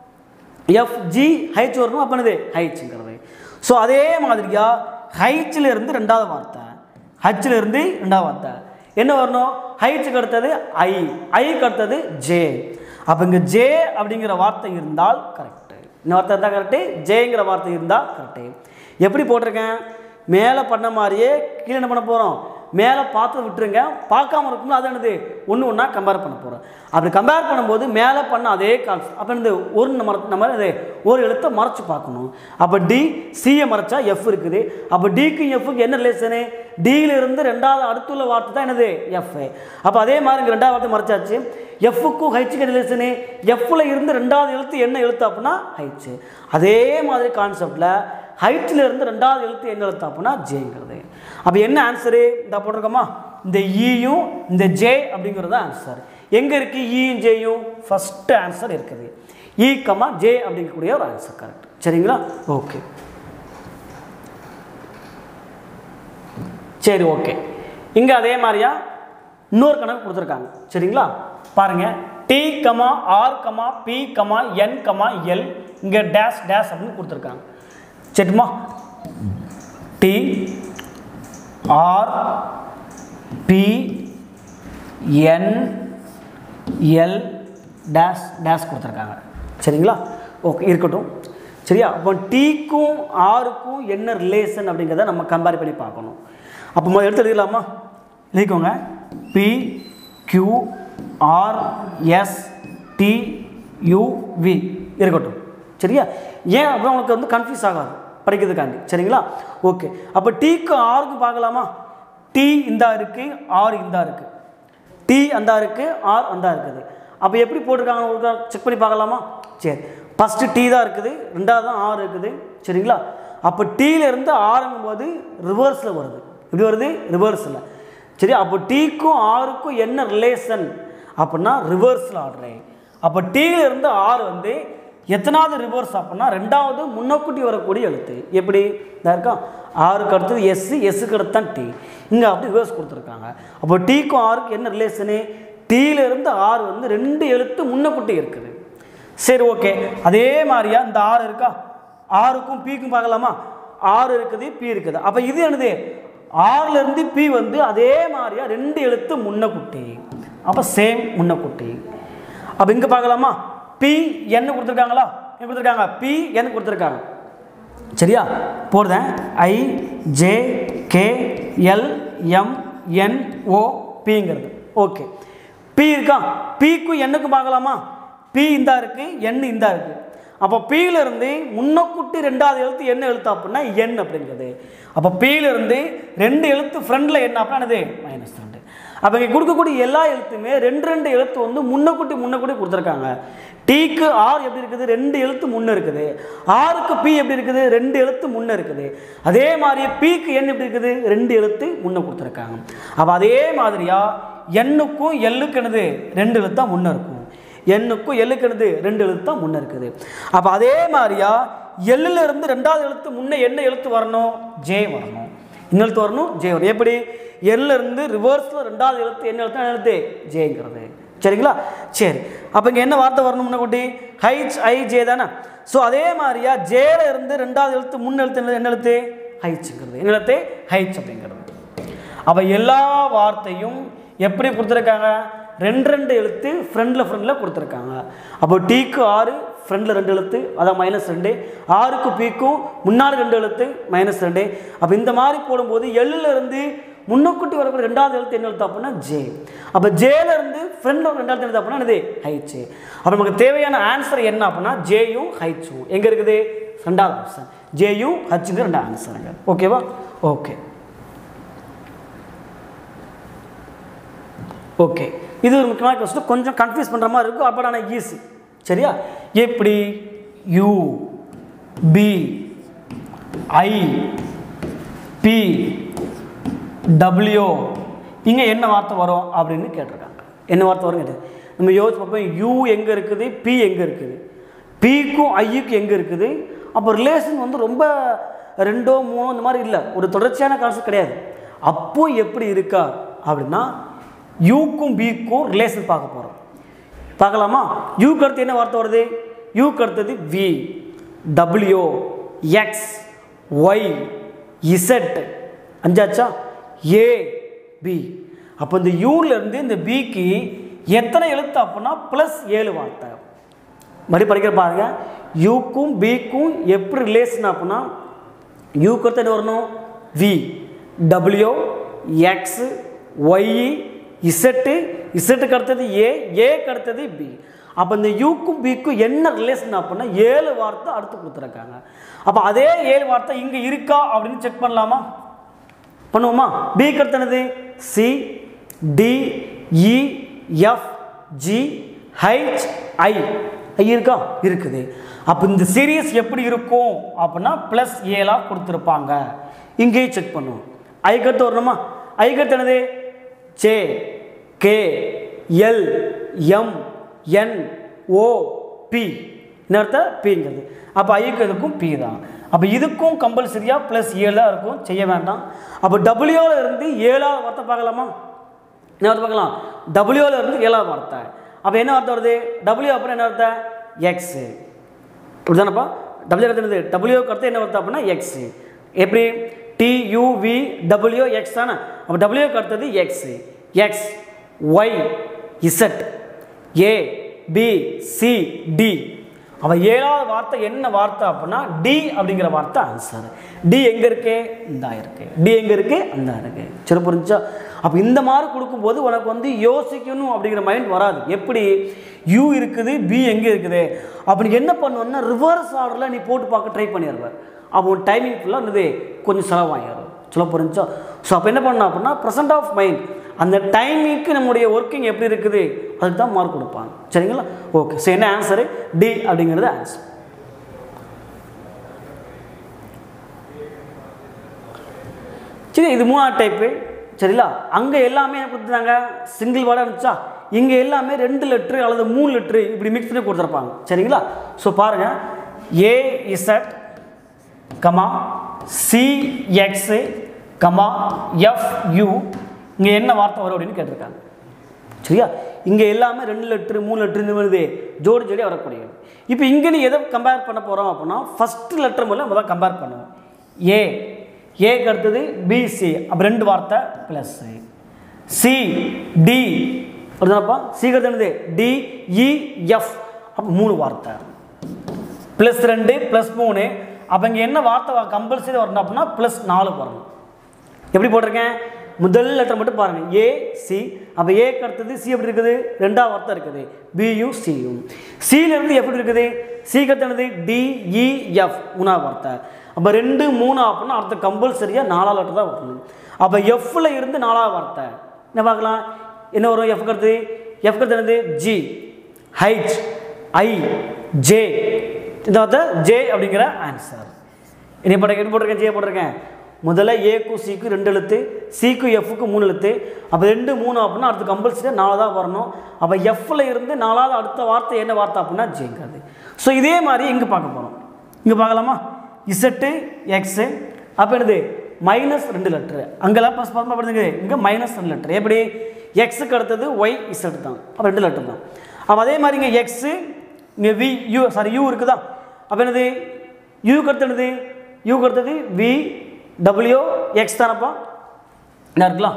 எஃப் ஜி ஹைச் வரணும் அப்போ என்னது ஹைச்சுங்கிறது ஸோ அதே மாதிரியா ஹைச்சில் இருந்து ரெண்டாவது வார்த்தை ஹச்சில் இருந்து ரெண்டாவது வார்த்தை என்ன வரணும் ஹைச்சுக்கு அடுத்தது ஐ ஐக்கு அடுத்தது ஜே அப்போ இங்கே ஜே அப்படிங்கிற வார்த்தை இருந்தால் கரெக்டு இந்த வார்த்தை இருந்தால் கரெக்டு ஜேங்கிற வார்த்தை இருந்தால் கரெக்டு எப்படி போட்டிருக்கேன் மேலே பண்ண மாதிரியே கீழே என்ன பண்ண போகிறோம் மேலே பார்த்து விட்டுருங்க பார்க்காம இருக்கும்போது அது என்னது ஒன்று ஒன்றா கம்பேர் பண்ண போகிறோம் அப்படி கம்பேர் பண்ணும்போது மேலே பண்ண அதே கான்ஸ் அப்போ என்னது ஒரு நம்ம நம்ம இது ஒரு எழுத்தை மறைச்சு பார்க்கணும் அப்போ டி சியை மறைச்சா எஃப் இருக்குது அப்போ டிக்கு எஃப்க்கு என்ன ரிலேஷனு டியில இருந்து ரெண்டாவது அடுத்துள்ள வார்த்தை தான் என்னது எஃப் அப்போ அதே மாதிரி இங்கே ரெண்டாவது வார்த்தை மறைச்சாச்சு எஃப்க்கும் ஹைச்சுக்கு ரிலேஷனு எஃப்ல இருந்து ரெண்டாவது எழுத்து என்ன எழுத்து அப்படின்னா ஹைச்சு அதே மாதிரி கான்செப்டில் ஹைட்டில் இருந்து ரெண்டாவது எழுத்து என்ன எழுத்து அப்படின்னா ஜேங்கிறது அப்போ என்ன ஆன்சரு இந்த போட்டிருக்கோமா இந்த ஈயும் இந்த ஜே அப்படிங்கிறது தான் ஆன்சர் எங்கே இருக்குது ஈயும் ஜேயும் ஃபஸ்ட்டு ஆன்சர் இருக்குது ஈ கமா ஜே அப்படிங்கக்கூடிய ஒரு ஆன்சர் கரெக்ட் சரிங்களா ஓகே சரி ஓகே இங்கே அதே மாதிரியா இன்னொரு கணக்கு கொடுத்துருக்காங்க சரிங்களா பாருங்க D comma R comma P comma N comma L இங்கே டேஷ் டேஷ் அப்படின்னு கொடுத்துருக்காங்க சரிம்மா D R P N L dash dash கொடுத்துருக்காங்க சரிங்களா ஓகே இருக்கட்டும் சரியா அப்போ டீக்கும் ஆருக்கும் என்ன ரிலேஷன் அப்படிங்கிறத நம்ம கம்பேர் பண்ணி பார்க்கணும் அப்போ முதல்ல எடுத்து எழுதிடலாமா எழுதிக்கோங்க P Q R S T U V இருக்கட்டும் சரியா ஏன் அப்புறம் உங்களுக்கு வந்து கன்ஃபியூஸ் ஆகாது படிக்கிறதுக்காண்டி சரிங்களா ஓகே அப்போ டீக்கு ஆருக்கு பார்க்கலாமா டி இந்தா இருக்குது ஆர் இந்தா இருக்குது டி அந்தா இருக்குது ஆர் அந்தா இருக்குது அப்போ எப்படி போட்டிருக்காங்க ஒரு செக் பண்ணி பார்க்கலாமா சரி ஃபஸ்ட்டு டி தான் இருக்குது ரெண்டாவது தான் ஆர் இருக்குது சரிங்களா அப்போ டீலேருந்து ஆறுங்கும் போது ரிவர்ஸில் வருது இப்படி வருது ரிவர்ஸில் சரி அப்போ டீக்கும் ஆருக்கும் என்ன ரிலேஷன் அப்படின்னா ரிவர்ஸில் ஆடுறேன் அப்போ டீலேருந்து ஆறு வந்து எத்தனாவது ரிவர்ஸ் அப்படின்னா ரெண்டாவது முன்னக்கூட்டி வரக்கூடிய எழுத்து எப்படி இதா இருக்கா ஆறுக்கு அடுத்தது எஸ் எஸ்ஸுக்கு அடுத்து தான் டி இங்கே அப்படி ரிவர்ஸ் கொடுத்துருக்காங்க அப்போ டீக்கும் ஆறுக்கும் என்ன ரிலேஷனு டீலேருந்து ஆறு வந்து ரெண்டு எழுத்து முன்னக்கூட்டி இருக்குது சரி ஓகே அதே மாதிரியா இந்த ஆறு இருக்கா ஆறுக்கும் பிக்கும் பார்க்கலாமா ஆறு இருக்குது பி இருக்குது அப்போ இது என்னது ஆறுல இருந்து பி வந்து அதே மாதிரியா ரெண்டு எழுத்து முன்னக்குட்டி அப்போ சேம் முன்னக்குட்டி அப்போ இங்கே பார்க்கலாமா பி என்ன கொடுத்துருக்காங்களா என்ன கொடுத்துருக்காங்க பி என்ன கொடுத்துருக்காங்க சரியா போடுதேன் I J K L M N O பிங்கிறது ஓகே பி இருக்கா பிக்கும் எண்ணுக்கும் பார்க்கலாமா பி இந்தா இருக்கு எண் இந்தா இருக்கு அப்போ P-ல இருந்து முன்னக்கூட்டி ரெண்டாவது எழுத்து என்ன எழுத்து அப்படின்னா எண் அப்படிங்கிறது அப்போ P-ல இருந்து ரெண்டு எழுத்து ஃப்ரண்டில் என்ன அப்படின்னா என்னது மைனஸ் ரெண்டு அப்போ இங்கே கொடுக்கக்கூடிய எல்லா எழுத்துமே ரெண்டு ரெண்டு எழுத்து வந்து முன்னக்கூட்டி முன்னக்கூட்டி கொடுத்துருக்காங்க டீக்கு ஆர் எப்படி இருக்குது ரெண்டு எழுத்து முன்ன இருக்குது ஆருக்கு பி எப்படி இருக்குது ரெண்டு எழுத்து முன்ன இருக்குது அதே மாதிரியே பிக்கு என் எப்படி இருக்குது ரெண்டு எழுத்து முன்ன கொடுத்துருக்காங்க அப்போ அதே மாதிரியா எண்ணுக்கும் எல்லுக்கு என்னது ரெண்டு எழுத்து தான் முன்ன இருக்கும் எண்ணுக்கும் எல்லுக்கு என்னது ரெண்டு எழுத்து தான் முன்னே இருக்குது அப்போ அதே மாதிரியா எல்லுல இருந்து ரெண்டாவது எழுத்து முன்னே என்ன எழுத்து வரணும் ஜே வரணும் என்ன எழுத்து வரணும் ஜே வரணும் எப்படி எல்ல இருந்து ரிவர்ஸில் ரெண்டாவது எழுத்து என்ன எழுத்து என்ன எழுத்து ஜேங்கிறது சரிங்களா சரி அப்போ இங்கே என்ன வார்த்தை வரணும் முன்னக்குட்டி ஹைச் ஐ ஜே தானே ஸோ அதே மாதிரியா ஜேல இருந்து ரெண்டாவது எழுத்து முன் எழுத்து என்ன- என்ன எழுத்து ஹைச்சுங்கிறது என்ன எழுத்து ஹைச் அப்படிங்கிறது அப்போ எல்லா வார்த்தையும் எப்படி கொடுத்துருக்காங்க ரெண்டு ரெண்டு எழுத்து ஃப்ரண்டில் ஃப்ரண்டில் கொடுத்துருக்காங்க அப்போ டீக்கு ஆறு ஃப்ரண்டில் ரெண்டு எழுத்து அதான் மைனஸ் ரெண்டு ஆறுக்கு பீக்கும் முன்னாடி ரெண்டு எழுத்து மைனஸ் ரெண்டு அப்போ இந்த மாதிரி போடும்போது எள்ளுல இருந்து முன்னக்குட்டி வரக்கூடிய ரெண்டாவது எழுத்து என்ன எழுத்து அப்படின்னா ஜே அப்போ ஜேல இருந்து ஃப்ரண்டில் ரெண்டாவது எழுத்து அப்படின்னா என்னது ஹைச்சு அப்போ நமக்கு தேவையான ஆன்சர் என்ன அப்படின்னா ஜேயும் ஹைச்சும் எங்கே இருக்குது ரெண்டாவது ஆப்ஷன் ஜேயும் ஹச்சுங்க ரெண்டு ஆன்சருங்க ஓகேவா ஓகே ஓகே இது ஒரு முக்கியமான கொஸ்டின் கொஞ்சம் கன்ஃபியூஸ் பண்ணுற மாதிரி இருக்கும் அப்போ ஆனால் ஈஸி சரியா எப்படி U P I P W இங்கே என்ன வார்த்தை வரும் அப்படின்னு கேட்டிருக்காங்க என்ன வார்த்தை வரும் கேட்டு நம்ம யோசிச்சு பார்ப்போம் யூ எங்கே இருக்குது பி எங்கே இருக்குது பிக்கும் ஐயுக்கும் எங்கே இருக்குது அப்போ ரிலேஷன் வந்து ரொம்ப ரெண்டோ மூணோ இந்த மாதிரி இல்லை ஒரு தொடர்ச்சியான கான்செப்ட் கிடையாது அப்போ எப்படி இருக்கா அப்படின்னா யூக்கும் பிக்கும் ரிலேஷன் பார்க்க போகிறோம் பார்க்கலாமா யூக்கு அடுத்து என்ன வார்த்தை வருது யூக்கு அடுத்தது V W X Y Z அஞ்சாச்சா ஏ பி அப்போ இந்த யூல இருந்து இந்த பிக்கு எத்தனை எழுத்து அப்படின்னா ப்ளஸ் ஏழு வார்த்தை மறுபடியும் படிக்கிற பாருங்க யூக்கும் பிக்கும் எப்படி ரிலேஷன் அப்படின்னா யூக்கு அடுத்து என்ன வரணும் V W X Y Z இசட்டுக்கு அடுத்தது ஏ ஏக்கு அடுத்தது பி அப்போ இந்த யூக்கும் பிக்கும் என்ன ரிலேஷன் அப்படின்னா ஏழு வார்த்தை அடுத்து கொடுத்துருக்காங்க அப்போ அதே ஏழு வார்த்தை இங்கே இருக்கா அப்படின்னு செக் பண்ணலாமா பண்ணுவோமா பிக்கு அடுத்து என்னது C D E F G H I I இருக்கா இருக்குது அப்போ இந்த சீரியஸ் எப்படி இருக்கும் அப்படின்னா ப்ளஸ் ஏழாக கொடுத்துருப்பாங்க இங்கேயும் செக் பண்ணுவோம் ஐக்கடுத்து வரணுமா ஐக்கடுத்து என்னது J K L M N O P இன்னொருத்த பிங்கிறது அப்போ ஐக்கு இதுக்கும் பி தான் அப்போ இதுக்கும் கம்பல்சரியாக ப்ளஸ் ஏழாக இருக்கும் செய்ய வேண்டாம் அப்போ டபிள்யூவில் இருந்து ஏழாவது வார்த்தை பார்க்கலாமா என்ன வார்த்தை பார்க்கலாம் டபிள்யூவில் இருந்து ஏழாவது வார்த்தை அப்போ என்ன வார்த்தை வருது டபிள்யூ அப்புறம் என்ன வார்த்தை எக்ஸு இப்படிதானப்பா டபிள்யூ அடுத்து என்னது டபிள்யூக்கு அடுத்து என்ன வார்த்தை அப்படின்னா எக்ஸு எப்படி டியூவி டபிள்யூ எக்ஸ் தானே அப்போ டபிள்யூக்கு அடுத்தது X X Y Z A B C D அவன் ஏழாவது வார்த்தை என்ன வார்த்தை அப்படின்னா டி அப்படிங்கிற வார்த்தை ஆன்சர் டி எங்கே இருக்கு இந்த இருக்கு டி எங்கே இருக்கு அந்த இருக்கு சரி புரிஞ்சா அப்போ இந்த மாதிரி கொடுக்கும்போது உனக்கு வந்து யோசிக்கணும் அப்படிங்கிற மைண்ட் வராது எப்படி யூ இருக்குது பி எங்கே இருக்குது அப்படி என்ன பண்ணுவேன்னா ரிவர்ஸ் ஆர்டரில் நீ போட்டு பார்க்க ட்ரை பண்ணிடுவேன் அப்போ உன் டைமிங் ஃபுல்லாக என்னது கொஞ்சம் செலவாகிடும் சொல்ல புரிஞ்சா ஸோ அப்போ என்ன பண்ணணும் அப்படின்னா ப்ரெசன்ட் ஆஃப் மைண்ட் அந்த டைமிங்க்கு நம்முடைய ஒர்க்கிங் எப்படி இருக்குது அதுக்கு தான் மார்க் கொடுப்பாங்க சரிங்களா ஓகே ஸோ என்ன ஆன்சரு டி அப்படிங்கிறது ஆன்சர் சரி இது மூணாவது டைப்பு சரிங்களா அங்கே எல்லாமே என்ன கொடுத்துருந்தாங்க சிங்கிள் வேர்டாக இருந்துச்சா இங்கே எல்லாமே ரெண்டு லெட்ரு அல்லது மூணு லெட்ரு இப்படி மிக்ஸ் பண்ணி கொடுத்துருப்பாங்க சரிங்களா ஸோ பாருங்கள் A Z comma C X comma F U இங்கே என்ன வார்த்தை வரும் அப்படின்னு கேட்டிருக்காங்க சரியா இங்கே எல்லாமே ரெண்டு லெட்ரு மூணு லெட்ரு இந்த வருது ஜோடி ஜோடி வரக்கூடியது இப்போ இங்கே நீ எதை கம்பேர் பண்ண போகிறோம் அப்படின்னா ஃபஸ்ட்டு லெட்டர் முதல்ல முதல் கம்பேர் பண்ணுவோம் ஏ ஏக்கு அடுத்தது பிசி அப்போ ரெண்டு வார்த்தை ப்ளஸ் சி டி அப்படிதானப்பா சிக்கு அடுத்து என்னது டிஇஎஃப் அப்போ மூணு வார்த்தை ப்ளஸ் ரெண்டு ப்ளஸ் மூணு அப்போ இங்கே என்ன வார்த்தை கம்பல்சரி வரணும் அப்படின்னா ப்ளஸ் நாலு வரணும் எப்படி போட்டிருக்கேன் முதல் லெட்டர் மட்டும் பாருங்கள் ஏ சி அப்போ ஏக்கு அடுத்தது சி எப்படி இருக்குது ரெண்டாவது வார்த்தை இருக்குது பியும் சியும் சியிலேருந்து எப்படி இருக்குது சிக்கு அடுத்தது டிஇஎஃப் மூணாவது வார்த்தை அப்போ ரெண்டு மூணு அப்படின்னா அடுத்த கம்பல்சரியாக நாலாவது லெட்டர் தான் வரணும் அப்போ எஃப்ல இருந்து நாலாவது வார்த்தை என்ன பார்க்கலாம் என்ன வரும் எஃப் அடுத்தது எஃப் அடுத்தது ஜி ஹைச் ஐ ஜே இந்த வார்த்தை ஜே அப்படிங்கிற ஆன்சர் என்ன போட்டிருக்கேன் என்ன போட்டிருக்கேன் ஜே போட்டிருக்கேன் முதல்ல ஏக்கு சிக்கு ரெண்டு எழுத்து சிக்கு எஃப்க்கு மூணு எழுத்து அப்போ ரெண்டு மூணு அப்படின்னா அடுத்து கம்பல்சரியாக நாலு தான் வரணும் அப்போ எஃப்ல இருந்து நாலாவது அடுத்த வார்த்தை என்ன வார்த்தை அப்படின்னா ஜேங்கிறது ஸோ இதே மாதிரி இங்கே பார்க்க போகிறோம் இங்கே பார்க்கலாமா இசட்டு எக்ஸு அப்போ என்னது மைனஸ் ரெண்டு லெட்ரு அங்கெல்லாம் ப்ளஸ் பார்க்கப்படுதுங்க இங்கே மைனஸ் ரெண்டு லெட்ரு எப்படி எக்ஸுக்கு அடுத்தது ஒய் இசட் தான் அப்போ ரெண்டு லெட்டர் தான் அப்போ அதே மாதிரி இங்கே எக்ஸு இங்கே வி யூ சாரி யூ இருக்குதா அப்போ என்னது யூக்கு அடுத்து என்னது யூக்கு அடுத்தது வி டபிள்யூ எக்ஸ் தானப்பா என்ன இருக்கலாம்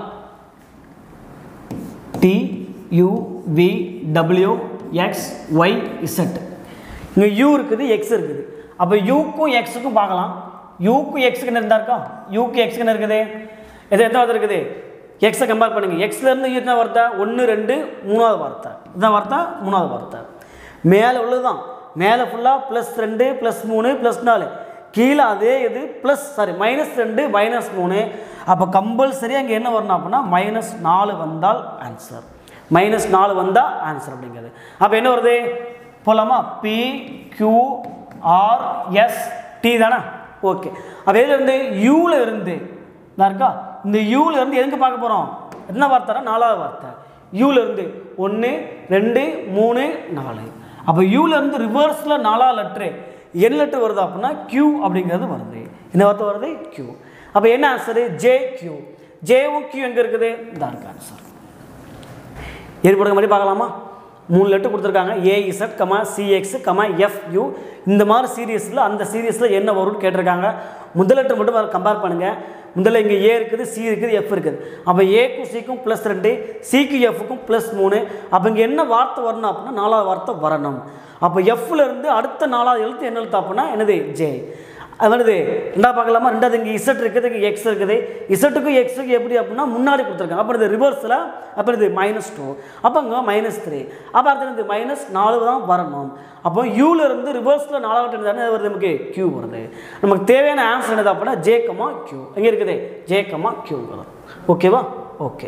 T U V W X Y Z இங்கே யூ இருக்குது எக்ஸ் இருக்குது அப்போ யூக்கும் எக்ஸுக்கும் பார்க்கலாம் யூக்கும் எக்ஸுக்கு என்ன இருந்தா இருக்கா யூக்கு எக்ஸுக்கு என்ன இருக்குது எது எதாவது இருக்குது எக்ஸை கம்பேர் பண்ணுங்க எக்ஸ்லேருந்து என்ன வார்த்தை ஒன்று ரெண்டு மூணாவது வார்த்தை இதுதான் வார்த்தை மூணாவது வார்த்தை மேலே உள்ளது தான் மேலே ஃபுல்லாக ப்ளஸ் ரெண்டு ப்ளஸ் மூணு ப்ளஸ் நாலு கீழே அதே இது ப்ளஸ் சாரி மைனஸ் ரெண்டு மைனஸ் மூணு அப்போ கம்பல்சரி அங்கே என்ன வரணும் அப்படின்னா மைனஸ் நாலு வந்தால் ஆன்சர் மைனஸ் நாலு வந்தால் ஆன்சர் அப்படிங்கிறது அப்போ என்ன வருது போகலாமா P Q R S T தானே ஓகே அப்போ எதுலேருந்து யூவில் இருந்து நான் இருக்கா இந்த யூவில் இருந்து எதுக்கு பார்க்க போகிறோம் என்ன வார்த்தைனா நாலாவது வார்த்தை யூவில் இருந்து ஒன்று ரெண்டு மூணு நாலு அப்போ யூவில் இருந்து ரிவர்ஸில் நாலாவது லெட்ரு என்ன லெட்டர் வருது அப்படின்னா கியூ அப்படிங்கிறது வருது என்ன வார்த்தை வருது கியூ அப்போ என்ன ஆன்சரு ஜே கியூ ஜேவும் கியூ எங்கே இருக்குது இந்த இருக்கு ஆன்சர் ஏற்படுற மாதிரி பார்க்கலாமா மூணு லெட்டர் கொடுத்துருக்காங்க A Z comma C X comma F U இந்த மாதிரி சீரியஸில் அந்த சீரியஸில் என்ன வரும்னு கேட்டிருக்காங்க முதல் லெட்டர் மட்டும் கம்பேர் பண்ணுங்கள் முதல்ல இங்கே ஏ இருக்குது சி இருக்குது எஃப் இருக்குது அப்போ ஏக்கும் சிக்கும் ப்ளஸ் ரெண்டு சிக்கு எஃப்க்கும் ப்ளஸ் மூணு அப்போ இங்கே என்ன வார்த்தை வரணும் அப்படின்னா நாலாவது வார்த்தை வரணும் அப்போ எஃப்ல இருந்து அடுத்த நாலாவது எழுத்து என்ன எழுத்து அப்படின்னா என்னது ஜே அது வருது ரெண்டாவது பார்க்கலாமா ரெண்டாவது இங்கே இசட் இருக்குது இங்கே எக்ஸ் இருக்குது இசட்டுக்கும் எக்ஸுக்கு எப்படி அப்படின்னா முன்னாடி கொடுத்துருக்காங்க அப்புறம் இது ரிவர்ஸில் அப்புறம் இது மைனஸ் டூ அப்போ இங்கே மைனஸ் த்ரீ அப்போ அடுத்தது இது மைனஸ் நாலு தான் வரணும் அப்போ யூவில் இருந்து ரிவர்ஸில் நாலாவது தானே வருது நமக்கு கியூ வருது நமக்கு தேவையான ஆன்சர் என்னது அப்படின்னா ஜேக்கமா கியூ எங்கே இருக்குது ஜேக்கமா கியூ வரும் ஓகேவா ஓகே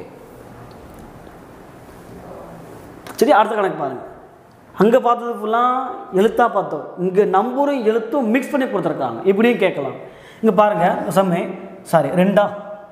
சரி அடுத்த கணக்கு பாருங்கள் அங்கே பார்த்தது ஃபுல்லாக எழுத்தாக பார்த்தோம் இங்கே நம்பரும் எழுத்தும் மிக்ஸ் பண்ணி கொடுத்துருக்காங்க இப்படியும் கேட்கலாம் இங்கே பாருங்கள் சம்மே சாரி ரெண்டா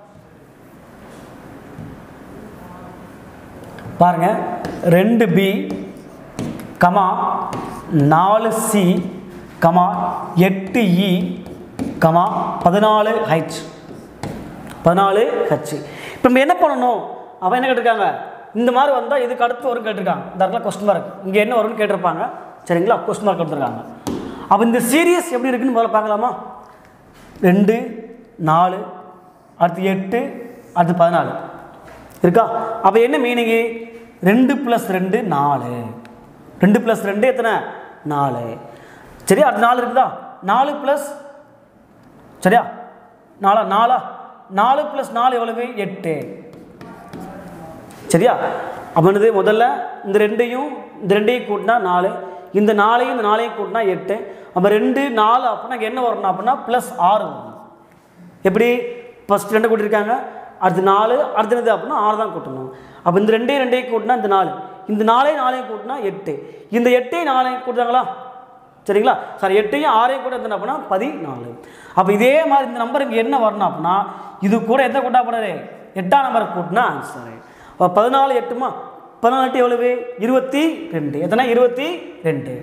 பாருங்க ரெண்டு பி கமா நாலு சி கமா எட்டு இ கமா பதினாலு ஹெச் பதினாலு ஹச் இப்போ நம்ம என்ன பண்ணணும் அவன் என்ன கேட்டிருக்காங்க இந்த மாதிரி வந்தால் இதுக்கு அடுத்து வரும் கேட்டிருக்காங்க இந்த இடத்துல கொஸ்டின் மார்க் இங்கே என்ன வரும்னு கேட்டிருப்பாங்க சரிங்களா கொஸ்டின் மார்க் கொடுத்துருக்காங்க அப்போ இந்த சீரியஸ் எப்படி இருக்குன்னு முதல்ல பார்க்கலாமா ரெண்டு நாலு அடுத்து எட்டு அடுத்து பதினாலு இருக்கா அப்போ என்ன மீனிங்கு ரெண்டு ப்ளஸ் ரெண்டு நாலு ரெண்டு ப்ளஸ் ரெண்டு எத்தனை நாலு சரியா அடுத்து நாலு இருக்குதா நாலு ப்ளஸ் சரியா நாலா நாலா நாலு ப்ளஸ் நாலு எவ்வளவு எட்டு சரியா அப்போ என்னது முதல்ல இந்த ரெண்டையும் இந்த ரெண்டையும் கூட்டினா நாலு இந்த நாளையும் இந்த நாளையும் கூட்டினா எட்டு அப்போ ரெண்டு நாலு அப்படின்னா இங்க என்ன வரணும் அப்படின்னா ப்ளஸ் ஆறு வரணும் எப்படி ஃபஸ்ட் ரெண்டு கூட்டியிருக்காங்க அடுத்து நாலு அடுத்து என்னது அப்படின்னா ஆறு தான் கூட்டணும் அப்போ இந்த ரெண்டையும் ரெண்டையும் கூட்டினா இந்த நாலு இந்த நாளையும் நாளையும் கூட்டினா எட்டு இந்த எட்டையும் நாளையும் கூட்டுறாங்களா சரிங்களா சாரி எட்டையும் ஆறையும் கூட எத்தனை அப்படின்னா பதினாலு அப்போ இதே மாதிரி இந்த நம்பர் இங்கே என்ன வரணும் அப்படின்னா இது கூட எந்த கூட்டா போடாது எட்டாம் நம்பர் கூட்டினா ஆன்சரு அப்போ பதினாலு எட்டுமா பதினாலு எட்டு எவ்வளவு இருபத்தி ரெண்டு எத்தனை இருபத்தி ரெண்டு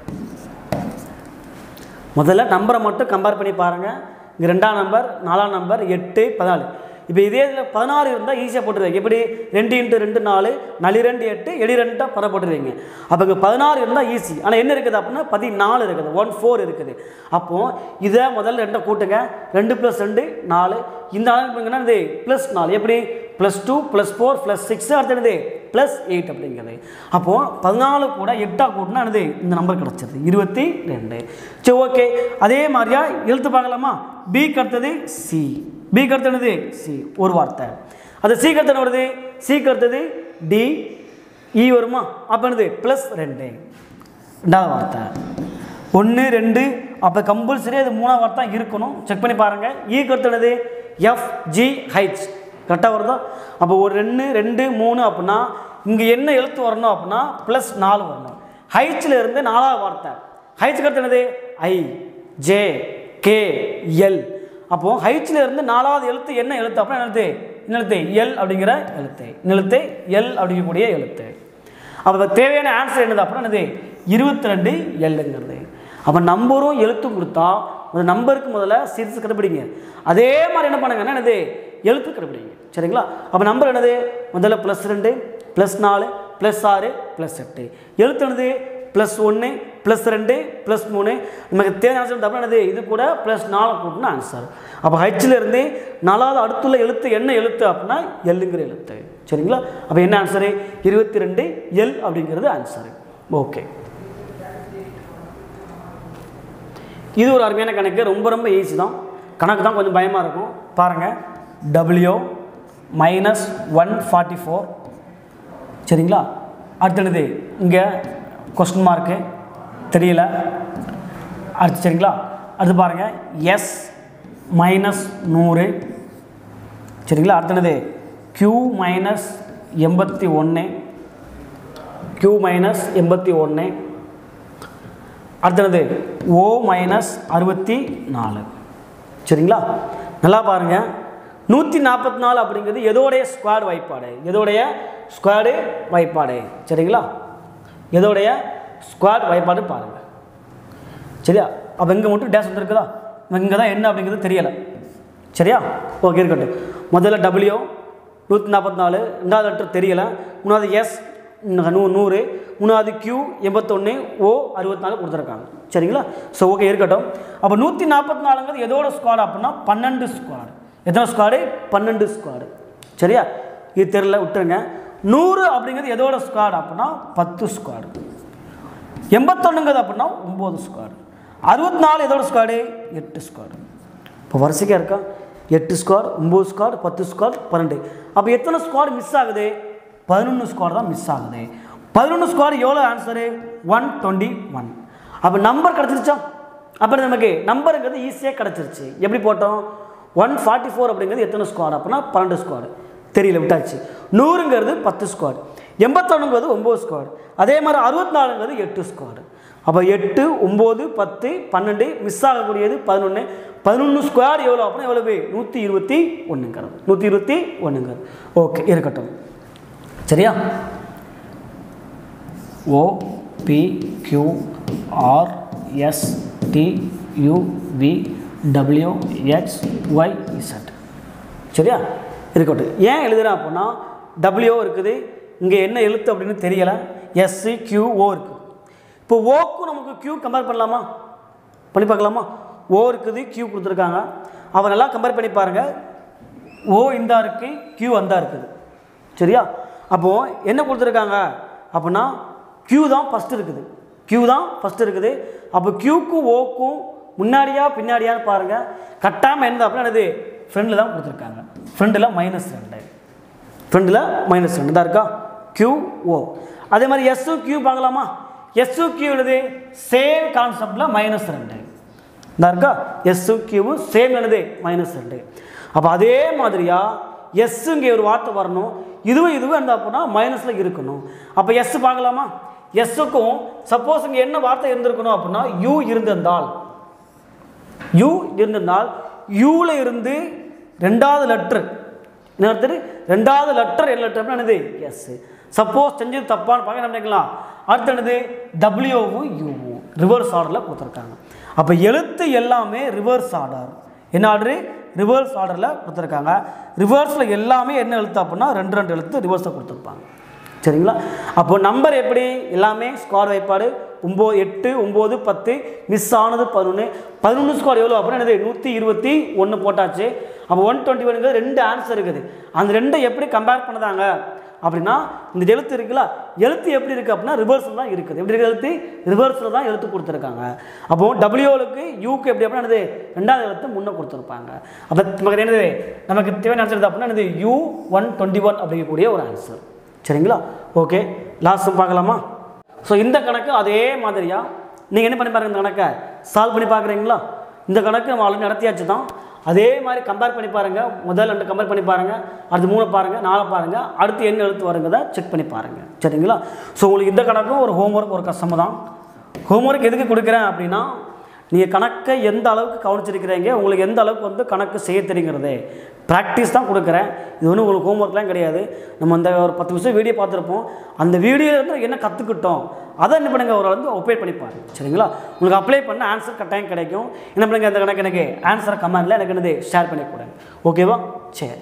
முதல்ல நம்பரை மட்டும் கம்பேர் பண்ணி பாருங்கள் இங்கே ரெண்டாம் நம்பர் நாலாம் நம்பர் எட்டு பதினாலு இப்போ இதே இதில் பதினாறு இருந்தால் ஈஸியாக போட்டுருவீங்க எப்படி ரெண்டு இன்ட்டு ரெண்டு நாலு நளி ரெண்டு எட்டு எடி ரெண்டாக பர போட்டுருவீங்க அப்போ இங்கே பதினாறு இருந்தால் ஈஸி ஆனால் என்ன இருக்குது அப்படின்னா பதினாலு இருக்குது ஒன் ஃபோர் இருக்குது அப்போது இதை முதல்ல ரெண்டை கூட்டுங்க ரெண்டு ப்ளஸ் ரெண்டு நாலு இந்த ஆளுங்கன்னா இது ப்ளஸ் நாலு எப்படி plus two plus four plus six அடுத்தது ப்ளஸ் எயிட் அப்படிங்கிறது அப்போது பதினாலு கூட எட்டாக கூட்டினா என்னது இந்த நம்பர் கிடச்சிது இருபத்தி ரெண்டு சரி ஓகே அதே மாதிரியா எழுத்து பார்க்கலாமா பிக்கு அடுத்தது சி பிக்கு அடுத்து என்னது சி ஒரு வார்த்தை அது சிக்கு அடுத்து என்ன வருது சிக்கு அடுத்தது டி இ வருமா அப்போ என்னது ப்ளஸ் ரெண்டு ரெண்டாவது வார்த்தை ஒன்று ரெண்டு அப்போ கம்பல்சரி அது மூணாவது வார்த்தை தான் இருக்கணும் செக் பண்ணி பாருங்கள் ஈக்கு அடுத்து என்னது எஃப் ஜி ஹைச் கரெக்டாக வருதா அப்போ ஒரு ரெண்டு ரெண்டு மூணு அப்படின்னா இங்கே என்ன எழுத்து வரணும் அப்படின்னா ப்ளஸ் நாலு வரணும் ஹைச்சில் இருந்து நாலாவது வார்த்தை ஹைச்சுக்கு அடுத்து என்னது ஐ ஜே கே எல் அப்போது ஹைச்சில் இருந்து நாலாவது எழுத்து என்ன எழுத்து அப்படின்னா என்ன எழுத்து என்ன எழுத்து எல் அப்படிங்கிற எழுத்து என்ன எழுத்து எல் அப்படிங்கக்கூடிய எழுத்து அப்போ தேவையான ஆன்சர் என்னது அப்படின்னா என்னது இருபத்தி ரெண்டு எல்லுங்கிறது அப்போ நம்பரும் எழுத்தும் கொடுத்தா அந்த நம்பருக்கு முதல்ல சீரிஸ் கண்டுபிடிங்க அதே மாதிரி என்ன பண்ணுங்கன்னா என்னது எழுத்து கண்டுபிடிங்க சரிங்களா அப்போ நம்பர் என்னது முதல்ல ப்ளஸ் ரெண்டு ப்ளஸ் நாலு ப்ளஸ் ஆறு ப்ளஸ் எட்டு எழுத்து என்னது ப்ளஸ் ஒன்று ப்ளஸ் ரெண்டு ப்ளஸ் மூணு நமக்கு தேவையான ஆன்சர் தப்பு என்னது இது கூட ப்ளஸ் நாலு கூட்டினா ஆன்சர் அப்போ ஹெச்சில் இருந்து நாலாவது அடுத்துள்ள எழுத்து என்ன எழுத்து அப்படின்னா எல்லுங்கிற எழுத்து சரிங்களா அப்போ என்ன ஆன்சரு இருபத்தி ரெண்டு எல் அப்படிங்கிறது ஆன்சரு ஓகே இது ஒரு அருமையான கணக்கு ரொம்ப ரொம்ப ஈஸி தான் கணக்கு தான் கொஞ்சம் பயமாக இருக்கும் பாருங்கள் W minus one forty four சரிங்களா அடுத்தது இங்கே கொஸ்டின் மார்க்கு தெரியல அடுத்து சரிங்களா அடுத்து பாருங்கள் எஸ் மைனஸ் நூறு சரிங்களா அடுத்தது க்யூ மைனஸ் எண்பத்தி ஒன்று க்யூ மைனஸ் எண்பத்தி ஒன்று அடுத்தது ஓ மைனஸ் அறுபத்தி நாலு சரிங்களா நல்லா பாருங்கள் நூற்றி நாற்பத்தி நாலு அப்படிங்கிறது எதோடைய ஸ்குவாட் வாய்ப்பாடு எதோடைய ஸ்குவாடு வாய்ப்பாடு சரிங்களா எதோடைய ஸ்குவாட் வாய்ப்பாடு பாருங்கள் சரியா அப்போ இங்கே மட்டும் டேஷ் வந்துருக்குதா இங்கே தான் என்ன அப்படிங்கிறது தெரியலை சரியா ஓகே இருக்கட்டும் முதல்ல டபிள்யூ நூற்றி நாற்பத்தி நாலு ரெண்டாவது லெட்டர் தெரியலை மூணாவது எஸ் நூ நூறு மூணாவது கியூ எண்பத்தொன்று ஓ அறுபத்தி நாலு கொடுத்துருக்காங்க சரிங்களா ஸோ ஓகே இருக்கட்டும் அப்போ நூற்றி நாற்பத்தி நாலுங்கிறது எதோட ஸ்குவாடு அப்படின்னா பன்னெண்டு ஸ்குவாடு எத்தனை ஸ்குவாடு பன்னெண்டு ஸ்குவாடு சரியா இது தெரில விட்டுருங்க நூறு அப்படிங்கிறது எதோட ஸ்குவாடு அப்படின்னா பத்து ஸ்குவாடு எண்பத்தொன்னுங்கிறது அப்படின்னா ஒம்பது ஸ்குவாடு அறுபத்தி நாலு எதோட ஸ்குவாடு எட்டு ஸ்குவாடு இப்போ வரிசைக்காக இருக்கா எட்டு ஸ்குவாட் ஒம்பது ஸ்குவாட் பத்து ஸ்குவாட் பன்னெண்டு அப்போ எத்தனை ஸ்குவாட் மிஸ் ஆகுது பதினொன்று ஸ்குவாட் தான் மிஸ் ஆகுது பதினொன்று ஸ்குவாட் எவ்வளோ ஆன்சரு ஒன் டுவெண்ட்டி ஒன் அப்போ நம்பர் கிடச்சிருச்சா அப்புறம் நமக்கு நம்பருங்கிறது ஈஸியாக கிடச்சிருச்சு எப்படி போட்டோம் ஒன் ஃபார்ட்டி ஃபோர் அப்படிங்கிறது எத்தனை ஸ்குவாட் அப்படின்னா பன்னெண்டு ஸ்குவாடு தெரியல விட்டாச்சு நூறுங்கிறது பத்து ஸ்குவாட் எண்பத்தொன்னுங்கிறது ஒம்பது ஸ்குவாட் அதே மாதிரி அறுபத்தி நாலுங்கிறது எட்டு ஸ்குவாடு அப்போ எட்டு ஒம்பது பத்து பன்னெண்டு மிஸ் ஆகக்கூடியது பதினொன்று பதினொன்று ஸ்கொயர் எவ்வளோ அப்படின்னா எவ்வளவு நூற்றி இருபத்தி ஒன்றுங்கிறது நூற்றி இருபத்தி ஒன்றுங்கிறது ஓகே இருக்கட்டும் சரியா O P Q R S T U V W X Y Z சரியா இருக்கட்டும் ஏன் எழுதுறேன் அப்படின்னா டபிள்யூ இருக்குது இங்கே என்ன எழுத்து அப்படின்னு தெரியலை எஸ்ஸு கியூ ஓ இருக்குது இப்போ ஓக்கும் நமக்கு கியூ கம்பேர் பண்ணலாமா பண்ணி பார்க்கலாமா ஓ இருக்குது கியூ கொடுத்துருக்காங்க அவன் நல்லா கம்பேர் பண்ணி பாருங்கள் ஓ இந்தா இருக்குது கியூ அந்தா இருக்குது சரியா அப்போது என்ன கொடுத்துருக்காங்க அப்படின்னா கியூ தான் ஃபஸ்ட்டு இருக்குது கியூ தான் ஃபஸ்ட்டு இருக்குது அப்போ கியூக்கும் ஓக்கும் முன்னாடியா பின்னாடியான்னு பாருங்கள் கட்டாமல் என்ன அப்படின்னா என்னது ஃப்ரெண்டில் தான் கொடுத்துருக்காங்க ஃப்ரெண்டில் மைனஸ் ரெண்டு ஃப்ரெண்டில் மைனஸ் ரெண்டு தான் இருக்கா கியூ ஓ அதே மாதிரி எஸ்ஸும் கியூ பார்க்கலாமா எஸ்ஸும் கியூ எழுது சேம் கான்செப்டில் மைனஸ் ரெண்டு இந்த இருக்கா எஸ்ஸும் கியூவும் சேம் எழுது மைனஸ் ரெண்டு அப்போ அதே மாதிரியா எஸ்ஸுங்க ஒரு வார்த்தை வரணும் இதுவும் இதுவும் இருந்தால் அப்படின்னா மைனஸில் இருக்கணும் அப்போ எஸ் பார்க்கலாமா எஸ்ஸுக்கும் சப்போஸ் இங்கே என்ன வார்த்தை இருந்திருக்கணும் அப்படின்னா யூ இருந்திருந்தால் யூ இருந்திருந்தால் யூவில் இருந்து ரெண்டாவது லெட்ரு என்ன அடுத்தது ரெண்டாவது லெட்டர் என்ன லெட்டர் என்னது எஸ் சப்போஸ் செஞ்சது தப்பான்னு பார்க்க என்ன பண்ணிக்கலாம் அடுத்து என்னது டபிள்யூவும் யூவும் ரிவர்ஸ் ஆர்டரில் கொடுத்துருக்காங்க அப்போ எழுத்து எல்லாமே ரிவர்ஸ் ஆர்டர் என்ன ஆர்டரு ரிவர்ஸ் ஆர்டரில் கொடுத்துருக்காங்க ரிவர்ஸில் எல்லாமே என்ன எழுத்து அப்படின்னா ரெண்டு ரெண்டு எழுத்து ரிவர்ஸில் கொடுத்துருப்பாங்க சரிங்களா அப்போ நம்பர் எப்படி எல்லாமே ஸ்கொயர் வைப்பாடு ஒம்பது எட்டு ஒம்பது பத்து மிஸ் ஆனது பதினொன்று பதினொன்று ஸ்கொயர் எவ்வளோ அப்படின்னா என்னது நூற்றி இருபத்தி ஒன்று போட்டாச்சு அப்போ ஒன் டுவெண்ட்டி ஒனுங்கிறது ரெண்டு ஆன்சர் இருக்குது அந்த ரெண்டை எப்படி கம்பேர் பண்ணுதாங்க அப்படின்னா இந்த எழுத்து இருக்குல்ல எழுத்து எப்படி இருக்குது அப்படின்னா ரிவர்ஸில் தான் இருக்குது எப்படி இருக்குது எழுத்து ரிவர்ஸில் தான் எழுத்து கொடுத்துருக்காங்க அப்போ டபிள்யூலுக்கு யூக்கு எப்படி அப்படின்னா என்னது ரெண்டாவது எழுத்து முன்னே கொடுத்துருப்பாங்க அப்போ நமக்கு என்னது நமக்கு தேவையான ஆன்சர் அப்படின்னா என்னது யூ ஒன் டுவெண்ட்டி ஒன் அப்படிங்கக்கூடிய ஒரு ஆன்சர் சரிங்களா ஓகே லாஸ்ட் பார்க்கலாமா ஸோ இந்த கணக்கு அதே மாதிரியா நீங்கள் என்ன பண்ணி பாருங்க இந்த கணக்கை சால்வ் பண்ணி பார்க்குறீங்களா இந்த கணக்கு நம்ம ஆல்ரெடி நடத்தியாச்சு தான் அதே மாதிரி கம்பேர் பண்ணி பாருங்கள் முதல் ரெண்டு கம்பேர் பண்ணி பாருங்கள் அடுத்து மூணு பாருங்கள் நாலு பாருங்கள் அடுத்து என்ன எழுத்து வருங்கிறத செக் பண்ணி பாருங்கள் சரிங்களா ஸோ உங்களுக்கு இந்த கணக்கும் ஒரு ஹோம்ஒர்க் ஒரு கஷ்டமாக தான் ஹோம்ஒர்க் எதுக்கு கொடுக்குறேன் அப்படின்னா நீங்கள் கணக்கை எந்த அளவுக்கு கவனிச்சிருக்கிறீங்க உங்களுக்கு எந்த அளவுக்கு வந்து கணக்கு செய்ய தெரியுங்கிறது ப்ராக்டிஸ் தான் கொடுக்குறேன் இது ஒன்றும் உங்களுக்கு ஹோம்ஒர்க்லாம் கிடையாது நம்ம அந்த ஒரு பத்து நிமிஷம் வீடியோ பார்த்துருப்போம் அந்த வீடியோலேருந்து என்ன கற்றுக்கிட்டோம் அதை என்ன பண்ணுங்க ஒரு வந்து ஒப்பேட் பண்ணி பாருங்க சரிங்களா உங்களுக்கு அப்ளை பண்ண ஆன்சர் கட்டாயம் கிடைக்கும் என்ன பண்ணுங்க அந்த கணக்கு எனக்கு ஆன்சரை கமெண்டில் எனக்கு என்னது ஷேர் பண்ணி கொடுங்க ஓகேவா சரி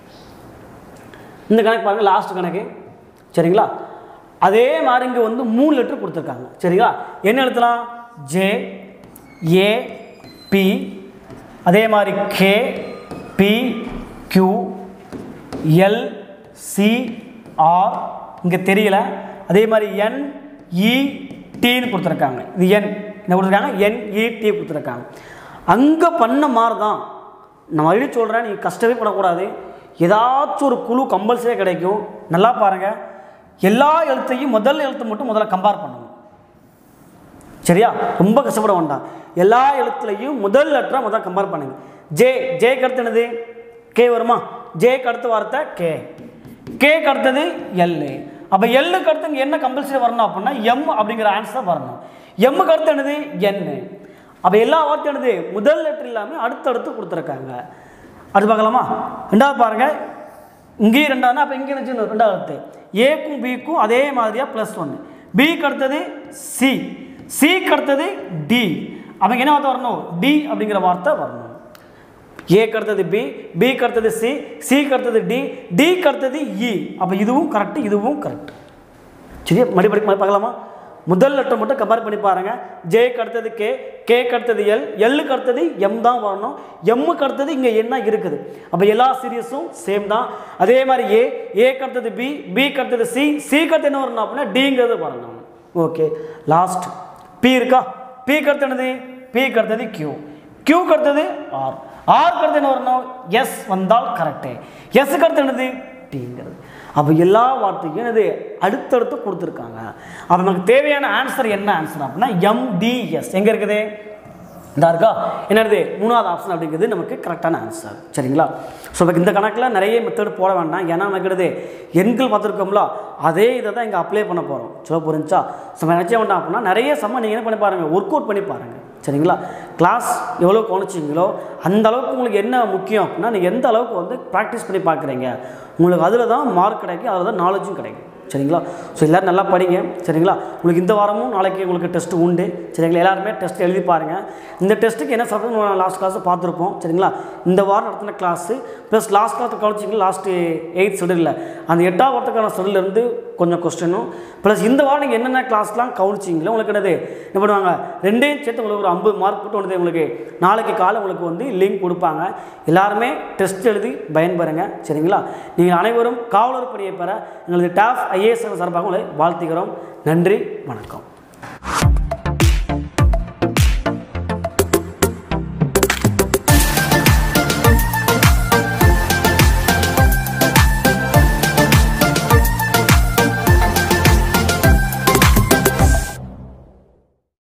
இந்த கணக்கு பாருங்கள் லாஸ்ட் கணக்கு சரிங்களா அதே மாதிரி இங்கே வந்து மூணு லெட்டர் கொடுத்துருக்காங்க சரிங்களா என்ன எழுதலாம் ஜே ஏ பி அதே மாதிரி K P Q L C R இங்கே தெரியல அதே மாதிரி என் இ டின்னு கொடுத்துருக்காங்க இது என் என்ன கொடுத்துருக்காங்க என் இ டி கொடுத்துருக்காங்க அங்கே பண்ண மாதிரி தான் நான் மறுபடியும் சொல்கிறேன் நீங்கள் கஷ்டமே படக்கூடாது ஏதாச்சும் ஒரு குழு கம்பல்சரியாக கிடைக்கும் நல்லா பாருங்கள் எல்லா எழுத்தையும் முதல் எழுத்து மட்டும் முதல்ல கம்பேர் பண்ணணும் சரியா ரொம்ப கஷ்டப்பட வேண்டாம் எல்லா எழுத்துலையும் முதல் லெட்டரை முதல்ல கம்பேர் பண்ணுங்க ஜே ஜேக்கு அடுத்து என்னது கே வருமா ஜேக்கு அடுத்த வார்த்தை கே கேக்கு அடுத்தது எல்லு அப்போ எல்லுக்கு அடுத்து இங்கே என்ன கம்பல்சரி வரணும் அப்படின்னா எம் அப்படிங்கிற ஆன்சர் வரணும் எம்முக்கு அடுத்து என்னது என்னு அப்போ எல்லா வார்த்தையும் என்னது முதல் லெட்டர் இல்லாமல் அடுத்தடுத்து கொடுத்துருக்காங்க அடுத்து பார்க்கலாமா ரெண்டாவது பாருங்கள் இங்கேயும் ரெண்டாவது அப்போ இங்கே என்ன ரெண்டாவது எழுத்து ஏக்கும் பிக்கும் அதே மாதிரியாக ப்ளஸ் ஒன்று பிக்கு அடுத்தது சி சிக்கு அடுத்தது டி அப்போ என்ன வார்த்தை வரணும் டி அப்படிங்கிற வார்த்தை வரணும் ஏக்கு அடுத்தது பி பிக்கு அடுத்தது சி சிக்கு அடுத்தது டி டிக்கு அடுத்தது இ அப்போ இதுவும் கரெக்டு இதுவும் கரெக்ட் சரியா மறுபடி மறுபடி பார்க்கலாமா முதல் லெட்டர் மட்டும் கம்பேர் பண்ணி பாருங்க ஜேக்கு அடுத்தது கே கேக்கு அடுத்தது எல் எல்லுக்கு அடுத்தது எம் தான் வரணும் எம்முக்கு அடுத்தது இங்கே என்ன இருக்குது அப்போ எல்லா சீரியஸும் சேம் தான் அதே மாதிரி ஏ ஏக்கு அடுத்தது பி பிக்கு அடுத்தது சி சிக்கு அடுத்து என்ன வரணும் அப்படின்னா டிங்கிறது வரணும் ஓகே லாஸ்ட் பி இருக்கா பிக்கு அடுத்து என்னது பிக்கு அடுத்தது கியூ கியூக்கு அடுத்தது ஆர் ஆருக்கு அடுத்து என்ன வரணும் எஸ் வந்தால் கரெக்டு எஸ்ஸுக்கு அடுத்து என்னது டிங்கிறது அப்போ எல்லா வார்த்தைக்கும் என்னது அடுத்தடுத்து கொடுத்துருக்காங்க அப்போ நமக்கு தேவையான ஆன்சர் என்ன ஆன்சர் அப்படின்னா எம்டிஎஸ் எங்கே இருக்குது இந்த இருக்கா என்னது மூணாவது ஆப்ஷன் அப்படிங்கிறது நமக்கு கரெக்டான ஆன்சர் சரிங்களா ஸோ நமக்கு இந்த கணக்கில் நிறைய மெத்தட் போட வேண்டாம் ஏன்னா நமக்கு எண்கள் பார்த்துருக்கோம்ல அதே இதை தான் இங்கே அப்ளை பண்ண போகிறோம் சொல்ல புரிஞ்சா ஸோ நம்ம நினச்ச வேண்டாம் அப்படின்னா நிறைய சம்ம நீங்கள் என்ன பண்ணி பாருங்கள் ஒர்க் அவுட் பண்ணி பாருங்கள் சரிங்களா கிளாஸ் எவ்வளோ கவனிச்சிங்களோ அந்த அளவுக்கு உங்களுக்கு என்ன முக்கியம் அப்படின்னா நீங்கள் எந்த அளவுக்கு வந்து ப்ராக்டிஸ் பண்ணி பார்க்குறீங்க உங்களுக்கு அதில் தான் மார்க் கிடைக்கும் அதில் தான் நாலேஜும் கிடைக்கும் சரிங்களா ஸோ எல்லோரும் நல்லா படிங்க சரிங்களா உங்களுக்கு இந்த வாரமும் நாளைக்கு உங்களுக்கு டெஸ்ட் உண்டு சரிங்களா எல்லாருமே டெஸ்ட் எழுதி பாருங்கள் இந்த டெஸ்ட்டுக்கு என்ன சப்ஜெக்ட் லாஸ்ட் கிளாஸ் பார்த்துருப்போம் சரிங்களா இந்த வாரம் நடத்தின கிளாஸு ப்ளஸ் லாஸ்ட் கிளாஸ் கவனிச்சிங்களா லாஸ்ட்டு எயித் ஷெடியூலில் அந்த எட்டாம் வாரத்துக்கான ஷெடியூலேருந்து கொஞ்சம் கொஸ்டினும் ப்ளஸ் இந்த வாரம் நீங்கள் என்னென்ன கிளாஸ்லாம் கவனிச்சிங்களோ உங்களுக்கு என்னது என்ன பண்ணுவாங்க ரெண்டையும் சேர்த்து உங்களுக்கு ஒரு ஐம்பது மார்க் போட்டு வந்து உங்களுக்கு நாளைக்கு காலை உங்களுக்கு வந்து லிங்க் கொடுப்பாங்க எல்லாருமே டெஸ்ட் எழுதி பயன்பெறுங்க சரிங்களா நீங்கள் அனைவரும் காவலர் பணியை பெற எங்களது டாஃப் ஐஏஎஸ் சார்பாக உங்களை வாழ்த்துகிறோம் நன்றி வணக்கம்